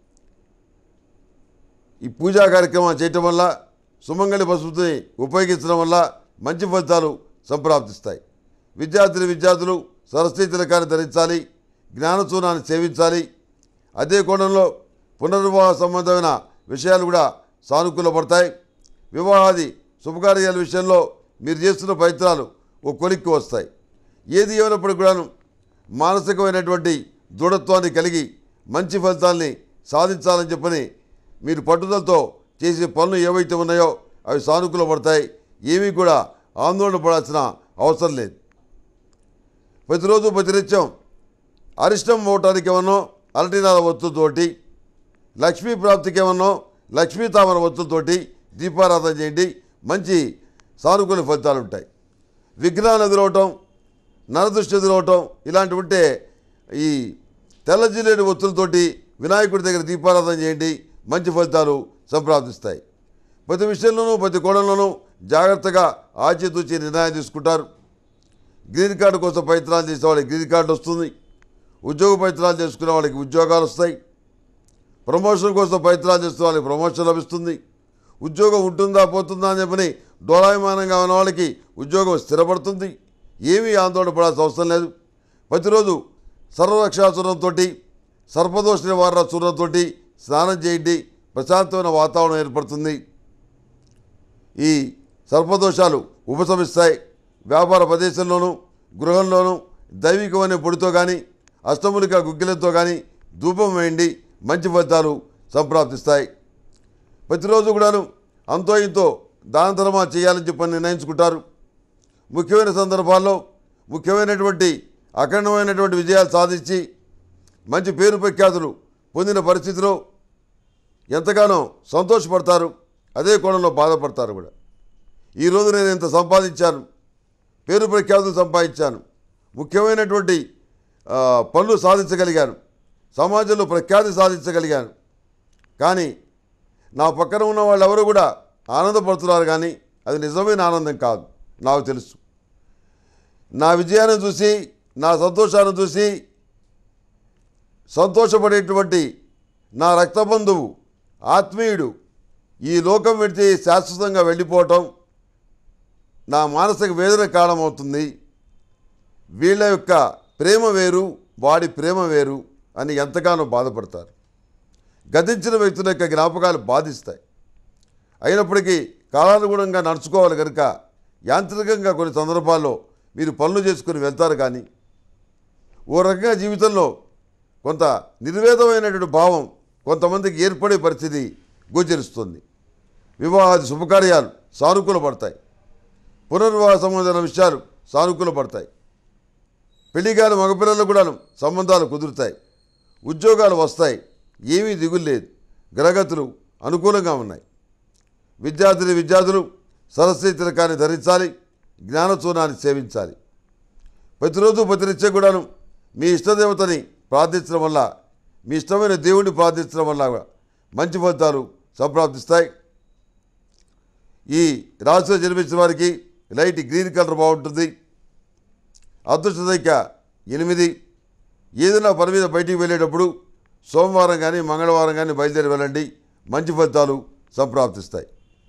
ఈ పూజా కార్యక్రమం చేయటం వల్ల సుమంగళి పసుపుని ఉపయోగించడం వల్ల మంచి ఫలితాలు సంప్రాప్తిస్తాయి విద్యార్థిని విద్యార్థులు సరస్వతి తిలకాన్ని ధరించాలి జ్ఞానచూర్ణాన్ని సేవించాలి అదే కోణంలో పునర్వివాహ సంబంధమైన విషయాలు కూడా సానుకూలపడతాయి వివాహాది శుభకార్యాల విషయంలో మీరు చేస్తున్న ప్రయత్నాలు ఓ కొలిక్కి వస్తాయి ఏది ఏమైనప్పటికీ కూడాను మానసికమైనటువంటి దృఢత్వాన్ని కలిగి మంచి ఫలితాల్ని సాధించాలని చెప్పని మీరు పట్టుదలతో చేసే పనులు ఏవైతే ఉన్నాయో అవి సానుకూలపడతాయి ఏమీ కూడా ఆందోళన పడాల్సిన అవసరం లేదు ప్రతిరోజు ప్రతినిత్యం అరిష్టం పోవటానికి ఏమన్నో అరటినాల ఒత్తుతోటి లక్ష్మీ ప్రాప్తికి ఏమన్నో లక్ష్మీ తామర ఒత్తులతోటి దీపారాధన చేయండి మంచి సానుకూల ఫలితాలు ఉంటాయి విఘ్నాలు ఎదురవటం నరదృష్టి ఎదురవటం ఇలాంటివి ఉంటే ఈ తెల్ల జిల్లేడు ఒత్తులతోటి వినాయకుడి దగ్గర దీపారాధన చేయండి మంచి ఫలితాలు సంప్రాప్తిస్తాయి ప్రతి విషయంలోనూ ప్రతి కోణంలోనూ జాగ్రత్తగా ఆచితూచి నిర్ణయం తీసుకుంటారు గ్రీన్ కార్డు కోసం ప్రయత్నాలు చేసే వాళ్ళకి గ్రీన్ కార్డు వస్తుంది ఉద్యోగ ప్రయత్నాలు చేసుకునే వాళ్ళకి ఉద్యోగాలు వస్తాయి ప్రమోషన్ కోసం ప్రయత్నాలు చేస్తున్న వాళ్ళకి ప్రమోషన్ లభిస్తుంది ఉద్యోగం ఉంటుందా పోతుందా అని చెప్పని డోలాయమానంగా ఉన్న వాళ్ళకి ఉద్యోగం స్థిరపడుతుంది ఏమీ ఆందోళన పడాల్సిన అవసరం లేదు ప్రతిరోజు సర్వరక్షా చూర్ణంతో సర్పదోష నివారణ చూర్ణంతో స్నానం చేయండి ప్రశాంతమైన వాతావరణం ఏర్పడుతుంది ఈ సర్పదోషాలు ఉపశమిస్తాయి వ్యాపార ప్రదేశంలోనూ గృహంలోనూ దైవికమైన పొడితో కానీ అష్టములిక గుగ్గిలతో కానీ ధూపం వేయండి మంచి ఫలితాలు సంప్రాప్తిస్తాయి ప్రతిరోజు కూడాను అంతో ఇంతో దాన ధర్మా చేయాలని చెప్పని నిర్ణయించుకుంటారు ముఖ్యమైన సందర్భాల్లో ముఖ్యమైనటువంటి అఖండమైనటువంటి విజయాలు సాధించి మంచి పేరు ప్రఖ్యాతులు పొందిన పరిస్థితిలో ఎంతగానో సంతోషపడతారు అదే కోణంలో బాధపడతారు కూడా ఈరోజు నేను ఇంత సంపాదించాను పేరు ప్రఖ్యాతులు సంపాదించాను ముఖ్యమైనటువంటి ఆ, పనులు సాధించగలిగాను సమాజంలో ప్రఖ్యాతి సాధించగలిగాను కానీ నా పక్కన ఉన్న వాళ్ళు ఎవరు కూడా ఆనందపడుతున్నారు కానీ అది నిజమైన ఆనందం కాదు నాకు తెలుసు నా విజయాన్ని చూసి నా సంతోషాన్ని చూసి సంతోషపడేటువంటి నా రక్తబంధువు ఆత్మీయుడు ఈ లోకం విడిచి శాశ్వతంగా వెళ్ళిపోవటం నా మానసిక వేదన కారణమవుతుంది వీళ్ళ యొక్క ప్రేమ వేరు వాడి ప్రేమ వేరు అని ఎంతగానో బాధపడతారు గతించిన వ్యక్తుల యొక్క జ్ఞాపకాలు బాధిస్తాయి అయినప్పటికీ కాలానుగుణంగా నడుచుకోవాలి కనుక యాంత్రికంగా కొన్ని సందర్భాల్లో మీరు పనులు చేసుకుని వెళ్తారు కానీ ఓ రకంగా జీవితంలో కొంత నిర్వేదమైనటువంటి భావం కొంతమందికి ఏర్పడే పరిస్థితి గోచరిస్తుంది వివాహాది శుభకార్యాలు సానుకూలపడతాయి పునర్వివాహ సంబంధమైన విషయాలు సానుకూలపడతాయి పెళ్లిగాని మగపిల్లలు కూడా సంబంధాలు కుదురుతాయి ఉద్యోగాలు వస్తాయి ఏమీ దిగులు లేదు గ్రహగతులు అనుకూలంగా ఉన్నాయి విద్యార్థిని విద్యార్థులు సరస్వతి తిలకాన్ని ధరించాలి జ్ఞానచూర్ణాన్ని సేవించాలి ప్రతిరోజు ప్రతినిత్యం కూడాను మీ ఇష్టదేవతని ప్రార్థించడం వల్ల మీ ఇష్టమైన దేవుడిని ప్రార్థించడం వల్ల మంచి ఫలితాలు సంప్రాప్తిస్తాయి ఈ రాశిలో జన్మించిన వారికి లైట్ గ్రీన్ కలర్ బాగుంటుంది అదృష్ట సంఖ్య ఎనిమిది ఏదైనా పని మీద బయటికి వెళ్ళేటప్పుడు సోమవారం కానీ మంగళవారం కానీ బయలుదేరి వెళ్ళండి మంచి ఫలితాలు సంప్రాప్తిస్తాయి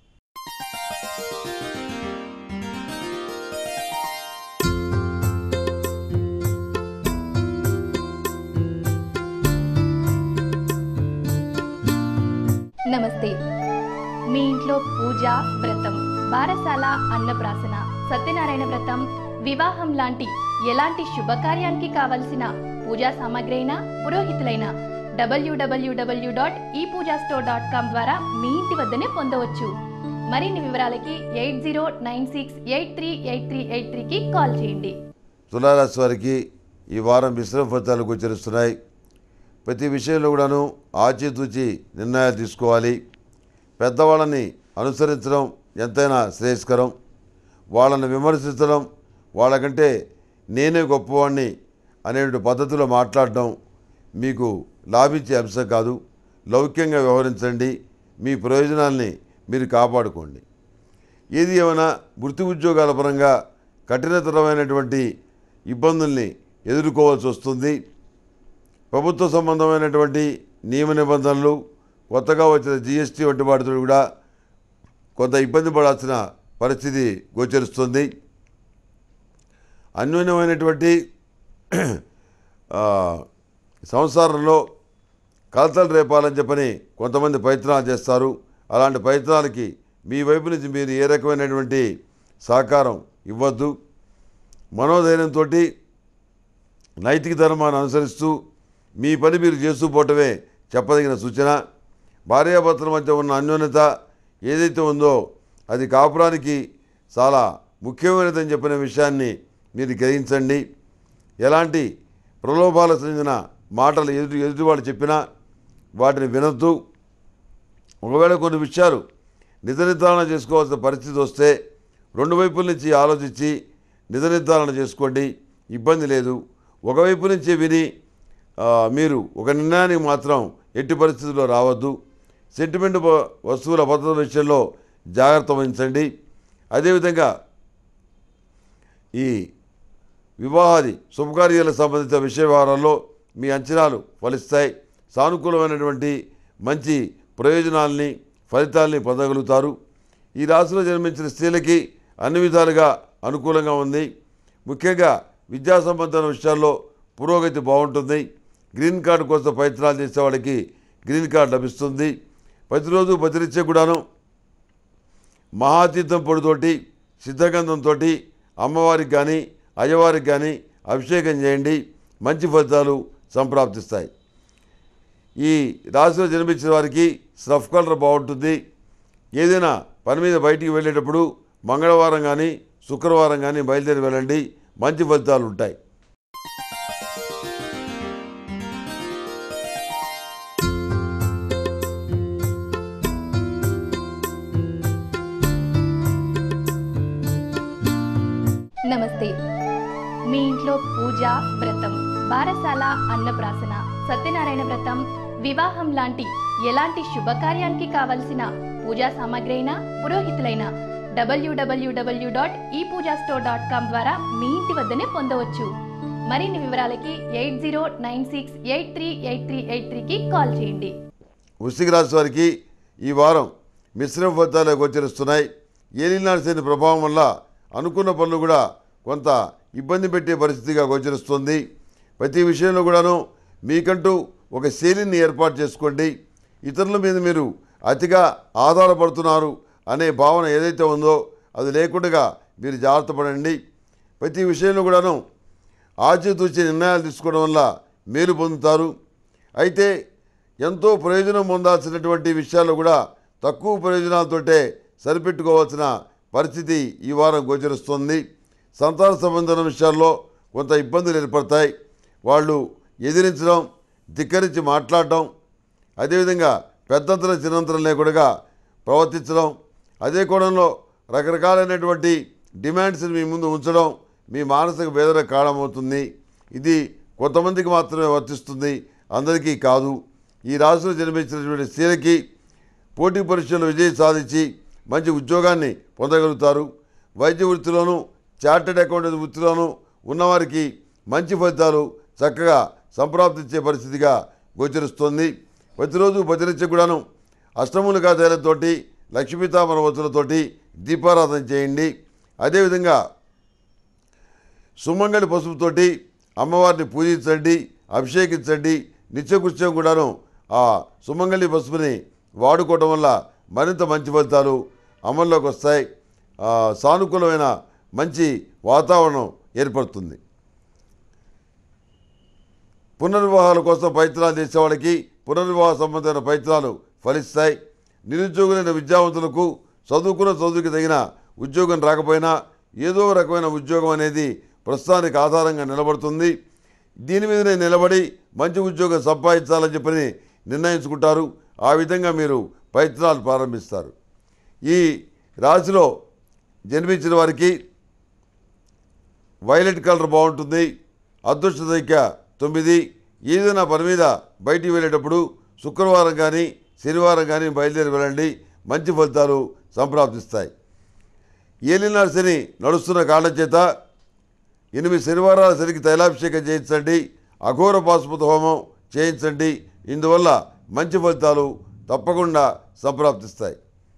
నమస్తే మీ ఇంట్లో పూజ వ్రతం బారసాల అన్నప్రాసన సత్యనారాయణ వ్రతం వివాహం లాంటి ఎలాంటి శుభకార్యానికి కావలసిన పూజా సామాగ్రి అయినా పురోహితులైన డబ్ల్యూడబ్ల్యూడబ్ల్యూ dot E Pooja store dot com ద్వారా మీ ఇంటి వద్దనే పొందవచ్చు మరిన్ని వివరాలకి eight zero nine six eight three eight three eight త్రీకి కాల్ చేయండి తులారాశి వారికి ఈ వారం మిశ్రమ ఫలితాలు గోచరిస్తున్నాయి ప్రతి విషయంలో కూడాను ఆచితూచి నిర్ణయాలు తీసుకోవాలి పెద్దవాళ్ళని అనుసరించడం ఎంతైనా శ్రేయస్కరం వాళ్ళని విమర్శించడం వాళ్ళకంటే నేనే గొప్పవాణ్ణి అనే పద్ధతిలో మాట్లాడడం మీకు లాభించే అంశం కాదు లౌక్యంగా వ్యవహరించండి మీ ప్రయోజనాల్ని మీరు కాపాడుకోండి ఏది ఏమైనా వృత్తి ఉద్యోగాల పరంగా కఠినతరమైనటువంటి ఇబ్బందుల్ని ఎదుర్కోవాల్సి వస్తుంది ప్రభుత్వ సంబంధమైనటువంటి నియమ నిబంధనలు కొత్తగా వచ్చిన జిఎస్టీ వంటి వాటితో కూడా కొంత ఇబ్బంది పడాల్సిన పరిస్థితి గోచరిస్తుంది అన్యోన్యమైనటువంటి ఆ, సంసారంలో కలతలు రేపాలని చెప్పని కొంతమంది ప్రయత్నాలు చేస్తారు అలాంటి ప్రయత్నాలకి మీ వైపు నుంచి మీరు ఏ రకమైనటువంటి సహకారం ఇవ్వద్దు మనోధైర్యంతో నైతిక ధర్మాన్ని అనుసరిస్తూ మీ పని మీరు చేస్తూ పోవటమే చెప్పదగిన సూచన భార్యాభర్తల మధ్య ఉన్న అన్యోన్యత ఏదైతే ఉందో అది కాపురానికి చాలా ముఖ్యమైనదని చెప్పిన విషయాన్ని మీరు గ్రహించండి ఎలాంటి ప్రలోభాలకు చెందిన మాటలు ఎదుటి ఎదుటివాళ్ళు చెప్పినా వాటిని వినొద్దు ఒకవేళ కొన్ని విషయాలు నిజ నిర్ధారణ చేసుకోవాల్సిన పరిస్థితి వస్తే రెండు వైపుల నుంచి ఆలోచించి నిజ నిర్ధారణ చేసుకోండి ఇబ్బంది లేదు ఒకవైపు నుంచి విని ఆ, మీరు ఒక నిర్ణయానికి మాత్రం ఎట్టి పరిస్థితుల్లో రావద్దు సెంటిమెంట్ వ- వస్తువుల భద్రత విషయంలో జాగ్రత్త వహించండి అదేవిధంగా ఈ వివాహాది శుభకార్యాలకు సంబంధిత విషయ వ్యవహారాల్లో మీ అంచనాలు ఫలిస్తాయి సానుకూలమైనటువంటి మంచి ప్రయోజనాల్ని ఫలితాల్ని పొందగలుగుతారు ఈ రాశిలో జన్మించిన స్త్రీలకి అన్ని విధాలుగా అనుకూలంగా ఉంది ముఖ్యంగా విద్యా సంబంధమైన విషయాల్లో పురోగతి బాగుంటుంది గ్రీన్ కార్డు కోసం ప్రయత్నాలు చేసే వాళ్ళకి గ్రీన్ కార్డు లభిస్తుంది ప్రతిరోజు ప్రతినిత్యం కూడాను మహాతీర్థం పొడితోటి సిద్ధగంధంతో అమ్మవారికి కానీ అయ్యవారికి కానీ అభిషేకం చేయండి మంచి ఫలితాలు సంప్రాప్తిస్తాయి ఈ రాశిలో జన్మించిన వారికి స్రఫ్ కలర్ బాగుంటుంది ఏదైనా పని మీద బయటికి వెళ్ళేటప్పుడు మంగళవారం కానీ శుక్రవారం కానీ బయలుదేరి వెళ్ళండి మంచి ఫలితాలు ఉంటాయి నమస్తే మీ ఇంట్లో పూజ వ్రతం బారసాల అన్నప్రాసన సత్యనారాయణ వ్రతం వివాహం లాంటి ఎలాంటి శుభకార్యానికి కావలసిన పూజా సామాగ్రి అయినా పురోహితులైన డబ్ల్యూడబ్ల్యూడబ్ల్యూ dot E Pooja store dot com ద్వారా మీ ఇంటి వద్దనే పొందవచ్చు మరిన్ని వివరాలకి eight zero nine six eight three eight three eight త్రీకి కాల్ చేయండి వృశ్చిక రాశి వారికి ఈ వారం మిశ్రమ ఫలితాలు గోచరిస్తున్నాయి ఏలినాడు శని ప్రభావం వల్ల అనుకున్న పనులు కూడా కొంత ఇబ్బంది పెట్టే పరిస్థితిగా గోచరిస్తుంది ప్రతి విషయంలో కూడాను మీకంటూ ఒక శైలిని ఏర్పాటు చేసుకోండి ఇతరుల మీద మీరు అతిగా ఆధారపడుతున్నారు అనే భావన ఏదైతే ఉందో అది లేకుండా మీరు జాగ్రత్త పడండి ప్రతి విషయంలో కూడాను ఆచితూచి నిర్ణయాలు తీసుకోవడం వల్ల మేలు పొందుతారు అయితే ఎంతో ప్రయోజనం పొందాల్సినటువంటి విషయాల్లో కూడా తక్కువ ప్రయోజనాలతోటే సరిపెట్టుకోవాల్సిన పరిస్థితి ఈ వారం గోచరిస్తుంది సంతాన సంబంధమైన విషయాల్లో కొంత ఇబ్బందులు ఏర్పడతాయి వాళ్ళు ఎదిరించడం ధిక్కరించి మాట్లాడటం అదేవిధంగా పెద్దంతరం చిన్నంతరం లేకుండా ప్రవర్తించడం అదే కోణంలో రకరకాలైనటువంటి డిమాండ్స్ని మీ ముందు ఉంచడం మీ మానసిక వేదన కారణమవుతుంది ఇది కొంతమందికి మాత్రమే వర్తిస్తుంది అందరికీ కాదు ఈ రాశిలో జన్మించినటువంటి స్త్రీలకి పోటీ పరీక్షల్లో విజయం సాధించి మంచి ఉద్యోగాన్ని పొందగలుగుతారు వైద్య వృత్తిలోనూ చార్టెడ్ అకౌంటెంట్ వృత్తిలోనూ ఉన్నవారికి మంచి ఫలితాలు చక్కగా సంప్రాప్తించే పరిస్థితిగా గోచరిస్తుంది ప్రతిరోజు భజనించ కూడాను అష్టములుగా తేలతోటి లక్ష్మీతామర వత్తులతోటి దీపారాధన చేయండి అదేవిధంగా సుమంగళి పసుపుతోటి అమ్మవారిని పూజించండి అభిషేకించండి నిత్యకృత్యం కూడాను ఆ సుమంగళి పసుపుని వాడుకోవడం వల్ల మరింత మంచి ఫలితాలు అమల్లోకి వస్తాయి ఆ, సానుకూలమైన మంచి వాతావరణం ఏర్పడుతుంది పునర్వివాహాల కోసం ప్రయత్నాలు చేసేవాళ్ళకి పునర్వివాహ సంబంధమైన ప్రయత్నాలు ఫలిస్తాయి నిరుద్యోగులైన విద్యావంతులకు చదువుకున్న చదువుకి తగిన ఉద్యోగం రాకపోయినా ఏదో రకమైన ఉద్యోగం అనేది ప్రస్తుతానికి ఆధారంగా నిలబడుతుంది దీని మీదనే నిలబడి మంచి ఉద్యోగం సంపాదించాలని చెప్పని నిర్ణయించుకుంటారు ఆ విధంగా మీరు ప్రయత్నాలు ప్రారంభిస్తారు ఈ రాశిలో జన్మించిన వారికి వైలెట్ కలర్ బాగుంటుంది అదృష్ట సంఖ్య తొమ్మిది ఏదైనా పని మీద బయటికి వెళ్ళేటప్పుడు శుక్రవారం కానీ శనివారం కానీ బయలుదేరి వెళ్ళండి మంచి ఫలితాలు సంప్రాప్తిస్తాయి ఏలినాడు శని నడుస్తున్న కారణం చేత ఎనిమిది శనివారాల శనికి తైలాభిషేకం చేయించండి అఘోర పాశుపత హోమం చేయించండి ఇందువల్ల మంచి ఫలితాలు తప్పకుండా సంప్రాప్తిస్తాయి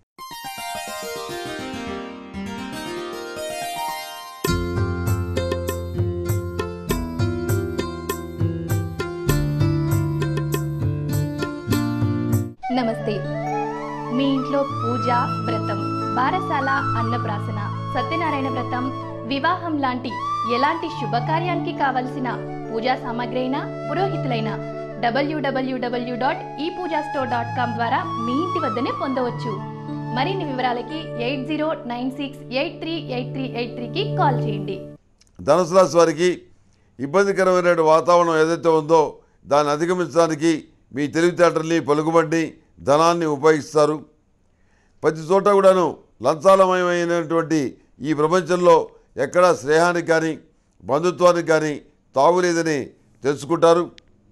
నమస్తే మీ ఇంట్లో పూజ వ్రతం బారసాల అన్నప్రాసన సత్యనారాయణ వ్రతం వివాహం లాంటి ఎలాంటి శుభకార్యానికి కావలసిన పూజా సామాగ్రి అయినా పురోహితులైన డబ్ల్యూడబ్ల్యూడబ్ల్యూ dot E Pooja store dot com ద్వారా మీ ఇంటి వద్దనే పొందవచ్చు మరిన్ని వివరాలకి eight zero nine six eight three eight three eight త్రీకి కాల్ చేయండి ధనుసు రాశి వారికి ఇబ్బందికరమైన వాతావరణం ఏదైతే ఉందో దాన్ని అధిగమించడానికి మీ తెలివితేటల్ని పలుకుబడిని ధనాన్ని ఉపయోగిస్తారు ప్రతి చోట కూడాను లంచాలమయమైనటువంటి ఈ ప్రపంచంలో ఎక్కడా స్నేహానికి కానీ బంధుత్వానికి కానీ తావులేదని తెలుసుకుంటారు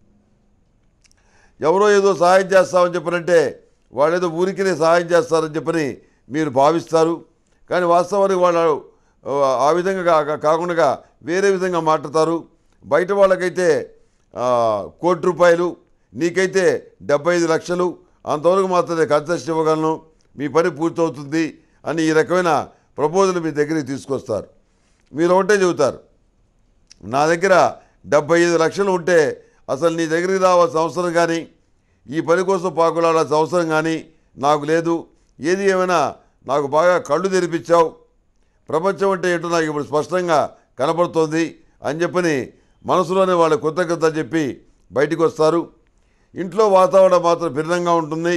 ఎవరో ఏదో సహాయం చేస్తామని చెప్పనంటే వాళ్ళేదో ఊరికినే సహాయం చేస్తారని చెప్పని మీరు భావిస్తారు కానీ వాస్తవానికి వాళ్ళు ఆ, ఆ విధంగా కా- కాకుండా వేరే విధంగా మాట్లాడతారు బయట వాళ్ళకైతే ఆ, కోటి రూపాయలు నీకైతే డెబ్బై ఐదు లక్షలు అంతవరకు మాత్రమే కన్సెషన్ ఇవ్వగలను మీ పని పూర్తవుతుంది అని ఈ రకమైన ప్రపోజల్ మీ దగ్గరికి తీసుకొస్తారు మీరు ఒకటే చెబుతారు నా దగ్గర డెబ్బై ఐదు లక్షలు ఉంటే అసలు నీ దగ్గరికి రావాల్సిన అవసరం కానీ ఈ పని కోసం పాకులాడాల్సిన అవసరం కానీ నాకు లేదు ఏది ఏమైనా నాకు బాగా కళ్ళు తెరిపించావు ప్రపంచం అంటే ఏంటో నాకు ఇప్పుడు స్పష్టంగా కనపడుతోంది అని చెప్పని మనసులోనే వాళ్ళ కృతజ్ఞత చెప్పి బయటికి వస్తారు ఇంట్లో వాతావరణం మాత్రం భిన్నంగా ఉంటుంది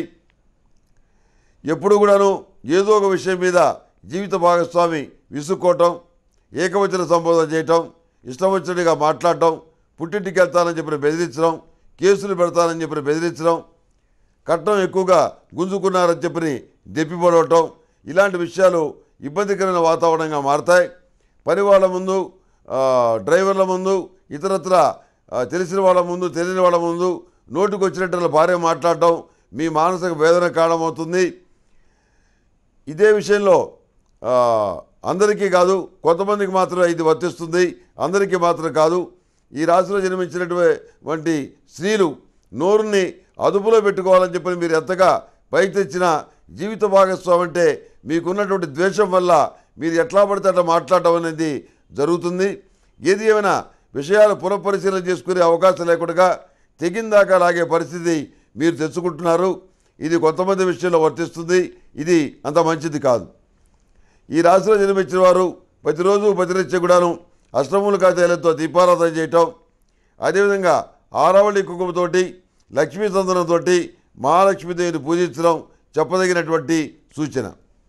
ఎప్పుడు కూడాను ఏదో ఒక విషయం మీద జీవిత భాగస్వామి విసుక్కోవటం ఏకవచన సంబోధన చేయటం ఇష్టం వచ్చినట్టుగా మాట్లాడటం పుట్టింటికి వెళ్తానని చెప్పిన బెదిరించడం కేసులు పెడతానని చెప్పిన బెదిరించడం కట్నం ఎక్కువగా గుంజుకున్నారని చెప్పని దెప్పిపడవటం ఇలాంటి విషయాలు ఇబ్బందికరమైన వాతావరణంగా మారతాయి పని వాళ్ళ ముందు ఆ, డ్రైవర్ల ముందు ఇతరత్ర ఆ, తెలిసిన వాళ్ళ ముందు తెలియని వాళ్ళ ముందు నోటికి వచ్చినట్టు భార్య మాట్లాడటం మీ మానసిక వేదన కారణమవుతుంది ఇదే విషయంలో ఆ, అందరికీ కాదు కొంతమందికి మాత్రమే ఇది వర్తిస్తుంది అందరికీ మాత్రం కాదు ఈ రాశిలో జన్మించినటువంటి స్త్రీలు నోరుని అదుపులో పెట్టుకోవాలని చెప్పి మీరు ఎంతగా ప్రయత్నించినా జీవిత భాగస్వామి అంటే మీకున్నటువంటి ద్వేషం వల్ల మీరు ఎట్లా పడితే అట్లా మాట్లాడటం అనేది జరుగుతుంది ఏది ఏమైనా విషయాలు పునఃపరిశీలన చేసుకునే అవకాశం లేకుండా తెగిందాకా లాగే పరిస్థితి మీరు తెచ్చుకుంటున్నారు ఇది కొంతమంది విషయంలో వర్తిస్తుంది ఇది అంత మంచిది కాదు ఈ రాశిలో జన్మించిన వారు ప్రతిరోజు ప్రతినిత్యం కూడాను అష్టములు కాతేలతో దీపారాధన చేయటం అదేవిధంగా ఆరవళి కుంకుమతోటి లక్ష్మీ సందనంతోటి మహాలక్ష్మీదేవిని పూజించడం చెప్పదగినటువంటి సూచన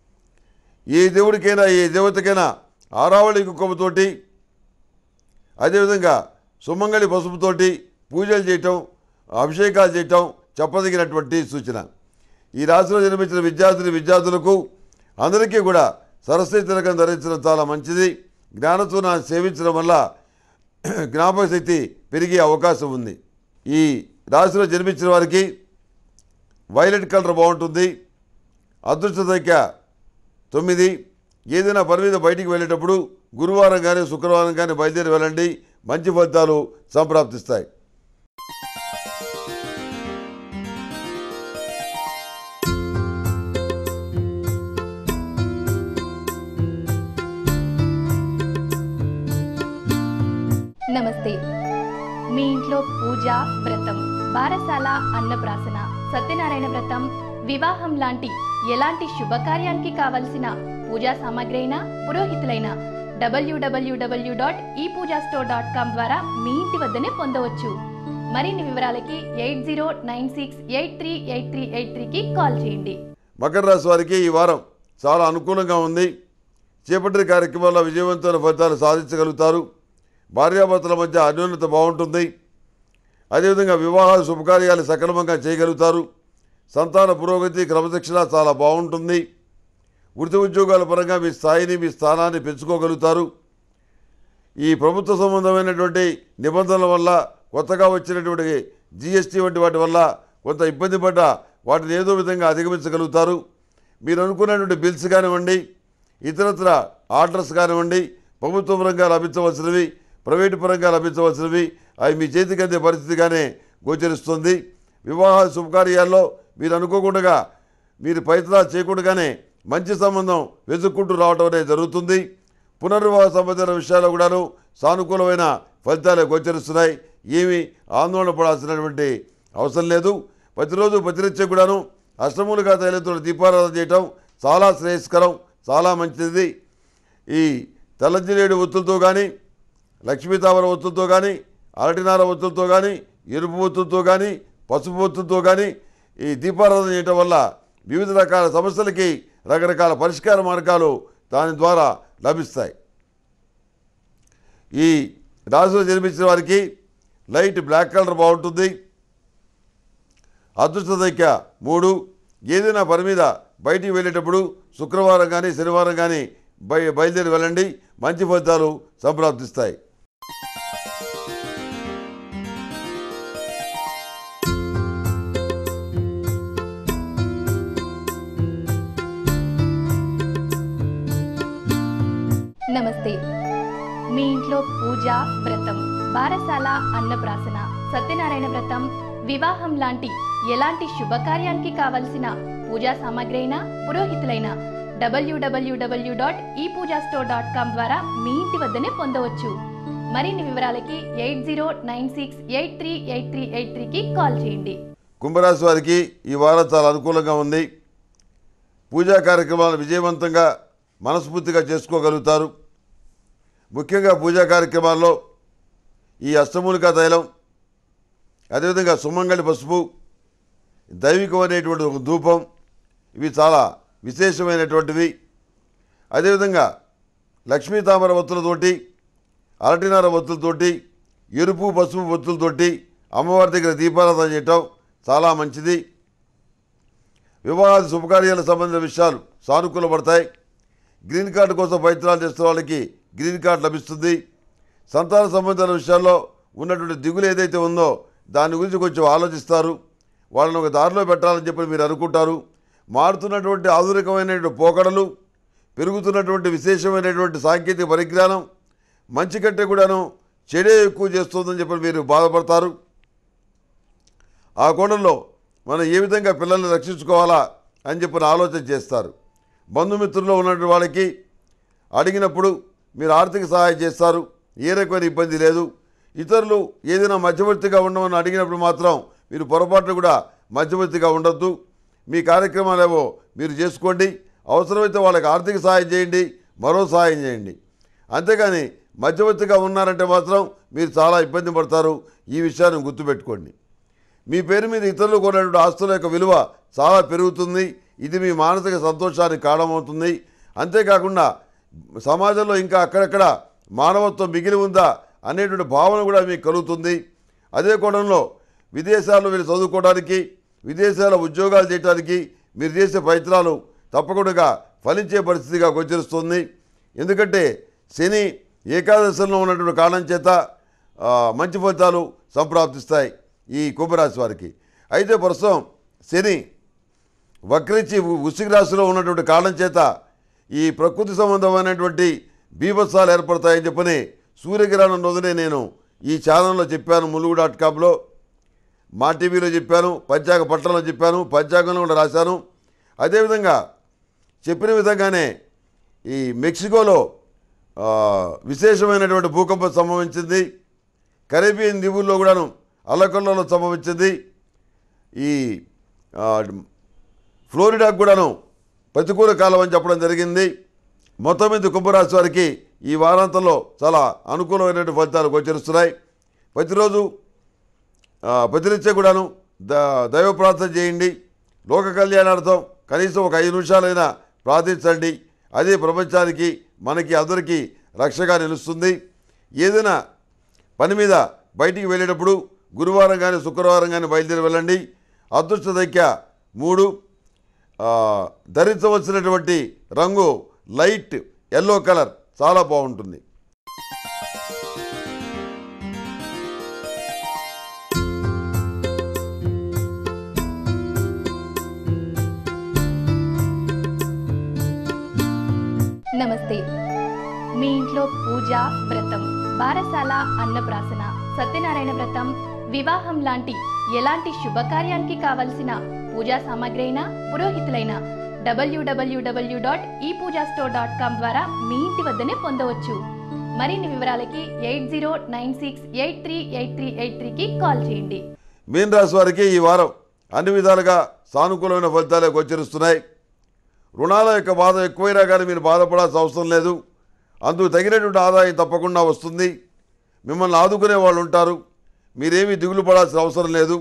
ఏ దేవుడికైనా ఏ దేవతకైనా ఆరావళి కుంకుమతోటి అదేవిధంగా సుమంగళి పసుపుతోటి పూజలు చేయటం అభిషేకాలు చేయటం చెప్పదగినటువంటి సూచన ఈ రాశిలో జన్మించిన విద్యార్థిని విద్యార్థులకు అందరికీ కూడా సరస్వతి తిలకం ధరించడం చాలా మంచిది జ్ఞానచూర్ణాన్ని సేవించడం వల్ల జ్ఞాపకశక్తి పెరిగే అవకాశం ఉంది ఈ రాశిలో జన్మించిన వారికి వైలెట్ కలర్ బాగుంటుంది అదృష్ట సంఖ్య తొమ్మిది ఏదైనా పని మీద బయటికి వెళ్ళేటప్పుడు గురువారం కానీ శుక్రవారం కానీ బయలుదేరి వెళ్ళండి మంచి ఫలితాలు సంప్రాప్తిస్తాయి నమస్తే మీ ఇంట్లో పూజ వ్రతం బారసాల అన్నప్రాసన సత్యనారాయణ వ్రతం వివాహం లాంటి ఎలాంటి శుభకార్యానికి కావలసిన పూజా సామాగ్రి అయినా పురోహితులైన డబ్ల్యూడబ్ల్యూడబ్ల్యూ dot E Pooja store dot com ద్వారా మీ ఇంటి వద్దనే పొందవచ్చు మరిన్ని వివరాలకి eight zero nine six eight three eight three eight త్రీకి కాల్ చేయండి మకర రాశి వారికి ఈ వారం చాలా అనుకూలంగా ఉంది చేపట్టిన కార్యక్రమాల్లో విజయవంతమైన ఫలితాలు సాధించగలుగుతారు భార్యాభర్తల మధ్య అన్యోన్యత బాగుంటుంది అదేవిధంగా వివాహాలు శుభకార్యాలు సక్రమంగా చేయగలుగుతారు సంతాన పురోగతి క్రమశిక్షణ చాలా బాగుంటుంది వృత్తి ఉద్యోగాల పరంగా మీ స్థాయిని మీ స్థానాన్ని పెంచుకోగలుగుతారు ఈ ప్రభుత్వ సంబంధమైనటువంటి నిబంధనల వల్ల కొత్తగా వచ్చినటువంటి జిఎస్టీ వంటి వాటి వల్ల కొంత ఇబ్బంది పడ్డ వాటిని ఏదో విధంగా అధిగమించగలుగుతారు మీరు అనుకున్నటువంటి బిల్స్ కానివ్వండి ఇతరత్ర ఆర్డర్స్ కానివ్వండి ప్రభుత్వ పరంగా లభించవలసినవి ప్రైవేటు పరంగా లభించవలసినవి అవి మీ చేతికి అందే పరిస్థితిగానే గోచరిస్తుంది వివాహ శుభకార్యాల్లో మీరు అనుకోకుండా మీరు ప్రయత్నాలు చేయకుండానే మంచి సంబంధం వెతుక్కుంటూ రావటం అనేది జరుగుతుంది పునర్వివాహ సంబంధించిన విషయాల్లో కూడాను సానుకూలమైన ఫలితాలే గోచరిస్తున్నాయి ఏమీ ఆందోళన పడాల్సినటువంటి అవసరం లేదు ప్రతిరోజు ప్రతినిత్యం కూడాను అష్టములుగా తైలంతో దీపారాధన చేయటం చాలా శ్రేయస్కరం చాలా మంచిది ఈ తెల్లజిలేడు ఒత్తులతో కానీ లక్ష్మీతామర ఒత్తులతో కానీ అరటినార ఒత్తులతో కానీ ఎరుపు ఒత్తులతో కానీ పసుపు ఒత్తులతో కానీ ఈ దీపారాధన చేయటం వల్ల వివిధ రకాల సమస్యలకి రకరకాల పరిష్కార మార్గాలు దాని ద్వారా లభిస్తాయి ఈ రాశిలో జన్మించిన వారికి లైట్ బ్లాక్ కలర్ బాగుంటుంది అదృష్ట సంఖ్య మూడు ఏదైనా పని మీద బయటికి వెళ్ళేటప్పుడు శుక్రవారం కానీ శనివారం కానీ బయ బయలుదేరి వెళ్ళండి మంచి ఫలితాలు సంప్రాప్తిస్తాయి నమస్తే మీ ఇంట్లో పూజ వ్రతం బారసాల అన్నప్రాసన సత్యనారాయణ వ్రతం వివాహం లాంటి ఎలాంటి శుభకార్యానికి కావలసిన పూజా సామాగ్రి అయినా పురోహితులైన డబ్ల్యూడబ్ల్యూడబ్ల్యూ dot E Pooja store dot com ద్వారా మీ ఇంటి వద్దనే పొందవచ్చు మరిన్ని వివరాలకి eight zero nine six eight three eight three eight త్రీకి కాల్ చేయండి కుంభరాశి వారికి ఈ వారం చాలా అనుకూలంగా ఉంది పూజా కార్యక్రమాలను విజయవంతంగా మనస్ఫూర్తిగా చేసుకోగలుగుతారు ముఖ్యంగా పూజా కార్యక్రమాల్లో ఈ అష్టమూలికా తైలం అదేవిధంగా సుమంగళి పసుపు దైవికం అనేటువంటి ఒక ధూపం ఇవి చాలా విశేషమైనటువంటివి అదేవిధంగా లక్ష్మీ తామర ఒత్తులతోటి అరటినార ఒత్తులతోటి ఎరుపు పసుపు ఒత్తులతోటి అమ్మవారి దగ్గర దీపారాధన చేయటం చాలా మంచిది వివాహాది శుభకార్యాలకు సంబంధించిన విషయాలు సానుకూలపడతాయి గ్రీన్ కార్డు కోసం ప్రయత్నాలు చేస్తున్న వాళ్ళకి గ్రీన్ కార్డు లభిస్తుంది సంతాన సంబంధాల విషయాల్లో ఉన్నటువంటి దిగులు ఏదైతే ఉందో దాని గురించి కొంచెం ఆలోచిస్తారు వాళ్ళని ఒక దారిలో పెట్టాలని చెప్పి మీరు అనుకుంటారు మారుతున్నటువంటి ఆధునికమైనటువంటి పోకడలు పెరుగుతున్నటువంటి విశేషమైనటువంటి సాంకేతిక పరిజ్ఞానం మంచి కంటే కూడాను చెడే ఎక్కువ చేస్తుందని చెప్పి మీరు బాధపడతారు ఆ కోణంలో మనం ఏ విధంగా పిల్లల్ని రక్షించుకోవాలా అని చెప్పిన ఆలోచన చేస్తారు బంధుమిత్రుల్లో ఉన్నటువంటి వాళ్ళకి అడిగినప్పుడు మీరు ఆర్థిక సహాయం చేస్తారు ఏ రకమైన ఇబ్బంది లేదు ఇతరులు ఏదైనా మధ్యవర్తిగా ఉండమని అడిగినప్పుడు మాత్రం మీరు పొరపాట్లు కూడా మధ్యవర్తిగా ఉండొద్దు మీ కార్యక్రమాలేవో మీరు చేసుకోండి అవసరమైతే వాళ్ళకి ఆర్థిక సహాయం చేయండి మరో సహాయం చేయండి అంతేగాని మధ్యవర్తిగా ఉన్నారంటే మాత్రం మీరు చాలా ఇబ్బంది పడతారు ఈ విషయాన్ని గుర్తుపెట్టుకోండి మీ పేరు మీద ఇతరులు కొన్నటువంటి ఆస్తుల యొక్క విలువ చాలా పెరుగుతుంది ఇది మీ మానసిక సంతోషానికి కారణమవుతుంది అంతేకాకుండా సమాజంలో ఇంకా అక్కడక్కడ మానవత్వం మిగిలి ఉందా అనేటువంటి భావన కూడా మీకు కలుగుతుంది అదే కోణంలో విదేశాల్లో వీళ్ళు చదువుకోవడానికి విదేశాల ఉద్యోగాలు చేయడానికి మీరు చేసే ప్రయత్నాలు తప్పకుండా ఫలించే పరిస్థితిగా గోచరిస్తుంది ఎందుకంటే శని ఏకాదశంలో ఉన్నటువంటి కారణం చేత ఆ, మంచి ఫలితాలు సంప్రాప్తిస్తాయి ఈ కుంభరాశి వారికి అయితే ప్రస్తుతం శని వక్రించి వృశ్చిక రాశిలో ఉన్నటువంటి కారణం చేత ఈ ప్రకృతి సంబంధమైనటువంటి బీభత్సాలు ఏర్పడతాయని చెప్పని సూర్యగ్రహణం రోజునే నేను ఈ ఛానల్లో చెప్పాను ములుగు డాట్ కామ్లో మా టీవీలో చెప్పాను పంచాంగ పట్టణంలో చెప్పాను పంచాంగంలో కూడా రాశాను అదేవిధంగా చెప్పిన విధంగానే ఈ మెక్సికోలో ఆ, విశేషమైనటువంటి భూకంపం సంభవించింది కరేబియన్ దీవుల్లో కూడాను అల్లకొల్లలో సంభవించింది ఈ ఆ, ఫ్లోరిడాకు కూడాను ప్రతికూల కాలం అని చెప్పడం జరిగింది మొత్తం మీద కుంభరాశి వారికి ఈ వారాంతంలో చాలా అనుకూలమైనటువంటి ఫలితాలు గోచరిస్తున్నాయి ప్రతిరోజు ఆ, ప్రతినిత్యం కూడాను ద దైవ ప్రార్థన చేయండి లోక కళ్యాణార్థం కనీసం ఒక ఐదు నిమిషాలైనా ప్రార్థించండి అదే ప్రపంచానికి మనకి అందరికీ రక్షగా నిలుస్తుంది ఏదైనా పని మీద బయటికి వెళ్ళేటప్పుడు గురువారం కానీ శుక్రవారం కానీ బయలుదేరి వెళ్ళండి అదృష్ట సంఖ్య మూడు ఆ, ధరించవలసినటువంటి రంగు లైట్ ఎల్లో కలర్ చాలా బాగుంటుంది నమస్తే మీ ఇంట్లో పూజ వ్రతం బారసాల అన్నప్రాసన సత్యనారాయణ వ్రతం వివాహం లాంటి ఎలాంటి శుభకార్యానికి కావలసిన పూజా సామాగ్రి అయినా పురోహితులైన డబ్ల్యూడబ్ల్యూడబ్ల్యూ dot E Pooja store dot com ద్వారా మీ ఇంటి వద్దనే పొందవచ్చు మరిన్ని వివరాలకి eight zero nine six eight three eight three eight త్రీకి కాల్ చేయండి మీన రాశి వారికి ఈ వారం అన్ని విధాలుగా సానుకూలమైన ఫలితాలే గోచరిస్తున్నాయి రుణాల యొక్క బాధ ఎక్కువైనా కానీ మీరు బాధపడాల్సిన అవసరం లేదు అందుకు తగినటువంటి ఆదాయం తప్పకుండా వస్తుంది మిమ్మల్ని ఆదుకునే వాళ్ళు ఉంటారు మీరేమీ దిగులు పడాల్సిన అవసరం లేదు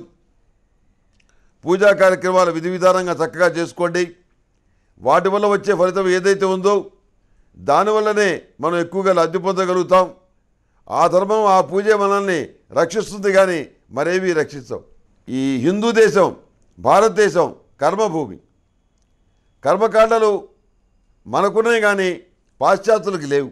పూజా కార్యక్రమాలు విధి విధానంగా చక్కగా చేసుకోండి వాటి వల్ల వచ్చే ఫలితం ఏదైతే ఉందో దానివల్లనే మనం ఎక్కువగా లబ్ధి పొందగలుగుతాం ఆ ధర్మం ఆ పూజ మనల్ని రక్షిస్తుంది కానీ మరేమీ రక్షిస్తాం ఈ హిందూ దేశం భారతదేశం కర్మభూమి కర్మకాండలు మనకున్నాయి కానీ పాశ్చాత్యులకి లేవు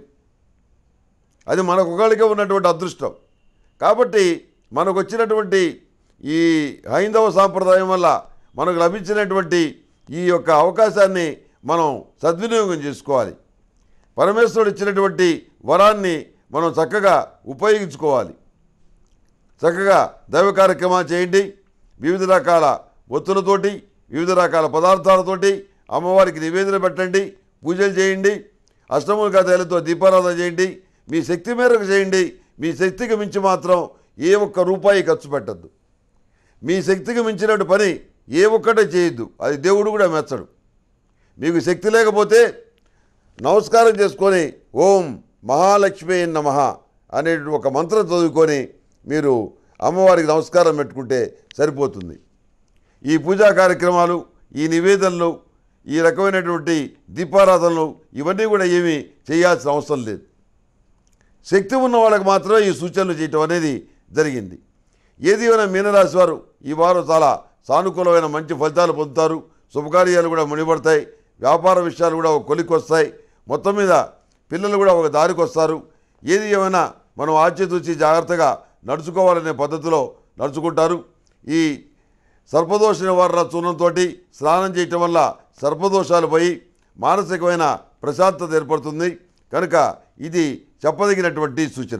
అది మనకొకళ్ళకే ఉన్నటువంటి అదృష్టం కాబట్టి మనకు వచ్చినటువంటి ఈ హైందవ సాంప్రదాయం వల్ల మనకు లభించినటువంటి ఈ యొక్క అవకాశాన్ని మనం సద్వినియోగం చేసుకోవాలి పరమేశ్వరుడు ఇచ్చినటువంటి వరాన్ని మనం చక్కగా ఉపయోగించుకోవాలి చక్కగా దైవ కార్యక్రమాలు చేయండి వివిధ రకాల ఒత్తులతోటి వివిధ రకాల పదార్థాలతోటి అమ్మవారికి నివేదన పెట్టండి పూజలు చేయండి అష్టములుగా తేలతో దీపారాధన చేయండి మీ శక్తి మేరకు చేయండి మీ శక్తికి మించి మాత్రం ఏ ఒక్క రూపాయి ఖర్చు పెట్టద్దు మీ శక్తికి మించినట్టు పని ఏ ఒక్కటే చేయొద్దు అది దేవుడు కూడా మెచ్చడు మీకు శక్తి లేకపోతే నమస్కారం చేసుకొని ఓం మహాలక్ష్మి నమ అనే ఒక మంత్రం చదువుకొని మీరు అమ్మవారికి నమస్కారం పెట్టుకుంటే సరిపోతుంది ఈ పూజా కార్యక్రమాలు ఈ నివేదనలు ఈ రకమైనటువంటి దీపారాధనలు ఇవన్నీ కూడా ఏమీ చేయాల్సిన అవసరం లేదు శక్తి ఉన్న వాళ్ళకి మాత్రమే ఈ సూచనలు చేయటం అనేది జరిగింది ఏది అయినా మీనరాశి వారు ఈ వారం చాలా సానుకూలమైన మంచి ఫలితాలు పొందుతారు శుభకార్యాలు కూడా ముడిపడతాయి వ్యాపార విషయాలు కూడా ఒక కొలికి వస్తాయి మొత్తం మీద పిల్లలు కూడా ఒక దారికి వస్తారు ఏది ఏమైనా మనం ఆచితూచి జాగ్రత్తగా నడుచుకోవాలనే పద్ధతిలో నడుచుకుంటారు ఈ సర్పదోష నివారణ చూర్ణంతో స్నానం చేయటం వల్ల సర్పదోషాలు పోయి మానసికమైన ప్రశాంతత ఏర్పడుతుంది కనుక ఇది చెప్పదగినటువంటి సూచన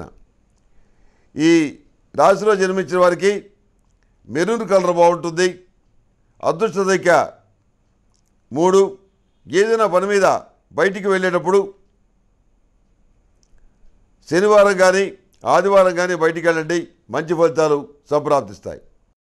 ఈ రాశిలో జన్మించిన వారికి మెరూన్ కలర్ బాగుంటుంది అదృష్ట సంఖ్య మూడు ఏదైనా పని మీద బయటికి వెళ్ళేటప్పుడు శనివారం కానీ ఆదివారం కానీ బయటికి వెళ్ళండి మంచి ఫలితాలు సంప్రాప్తిస్తాయి